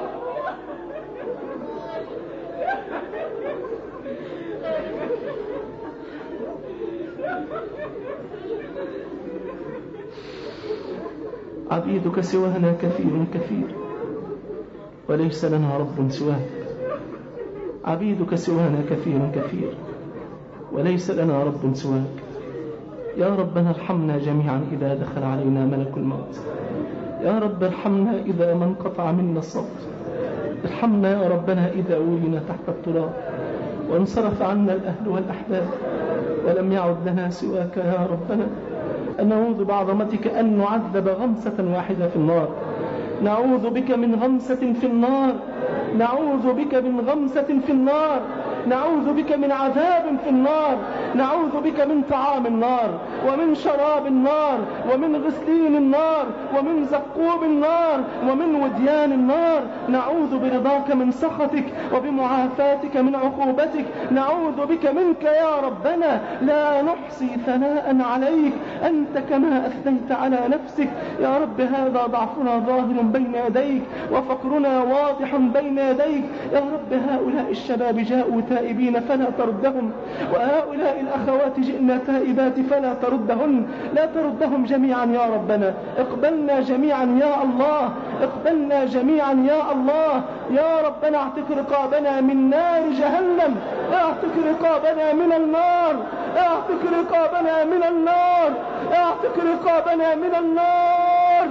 عبيدك سوانا كثير كثير وليس لنا رب سواك عبيدك سوانا كثير كثير وليس لنا رب سواك يا ربنا ارحمنا جميعا إذا دخل علينا ملك الموت يا رب ارحمنا إذا ما انقطع منا الصوت ارحمنا يا ربنا إذا أولينا تحت التراب وانصرف عنا الأهل والأحباب ولم يعد لنا سواك يا ربنا نعوذ بعظمتك أن نعذب غمسة واحدة في النار نعوذ بك من غمسة في النار نعوذ بك من غمسة في النار نعوذ بك من عذاب في النار نعوذ بك من طعام النار ومن شراب النار ومن غسلين النار ومن زقوم النار ومن وديان النار نعوذ برضاك من سخطك وبمعافاتك من عقوبتك نعوذ بك منك يا ربنا لا نحصي ثناء عليك أنت كما أثنيت على نفسك يا رب هذا ضعفنا ظاهر بين يديك وفقرنا واضح بين يديك يا رب هؤلاء الشباب جاءوا تائبين فلا تردهم وهؤلاء الأخوات جئنا تائبات فلا تردهن لا تردهم جميعا يا ربنا اقبلنا جميعا يا الله اقبلنا جميعا يا الله يا ربنا اعتق رقابنا من نار جهنم اعتق رقابنا من النار اعتق رقابنا من النار اعتق رقابنا من النار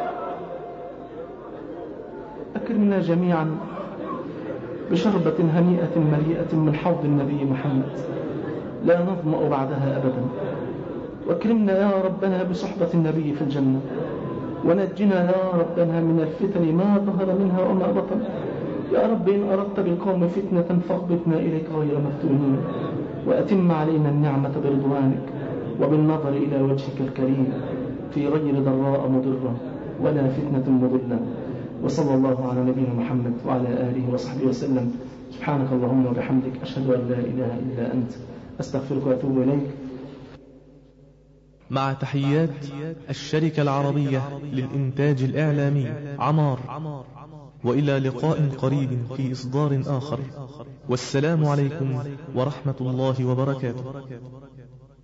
أكرمنا جميعا بشربة هنيئة مليئة من حوض النبي محمد لا نظمأ بعدها أبدا واكرمنا يا ربنا بصحبة النبي في الجنة ونجنا يا ربنا من الفتن ما ظهر منها وما بطن يا رب إن أردت بالقوم فتنة فاقبضنا إليك غير مفتونين وأتم علينا النعمة برضوانك وبالنظر إلى وجهك الكريم في غير ضراء مضرة ولا فتنة مضلة وصلى الله على نبينا محمد وعلى آله وصحبه وسلم سبحانك اللهم وبحمدك أشهد أن لا إله إلا أنت أستغفرك وأتوب إليك مع تحيات الشركة العربية للإنتاج الإعلامي عمار وإلى لقاء قريب في إصدار آخر والسلام عليكم ورحمة الله وبركاته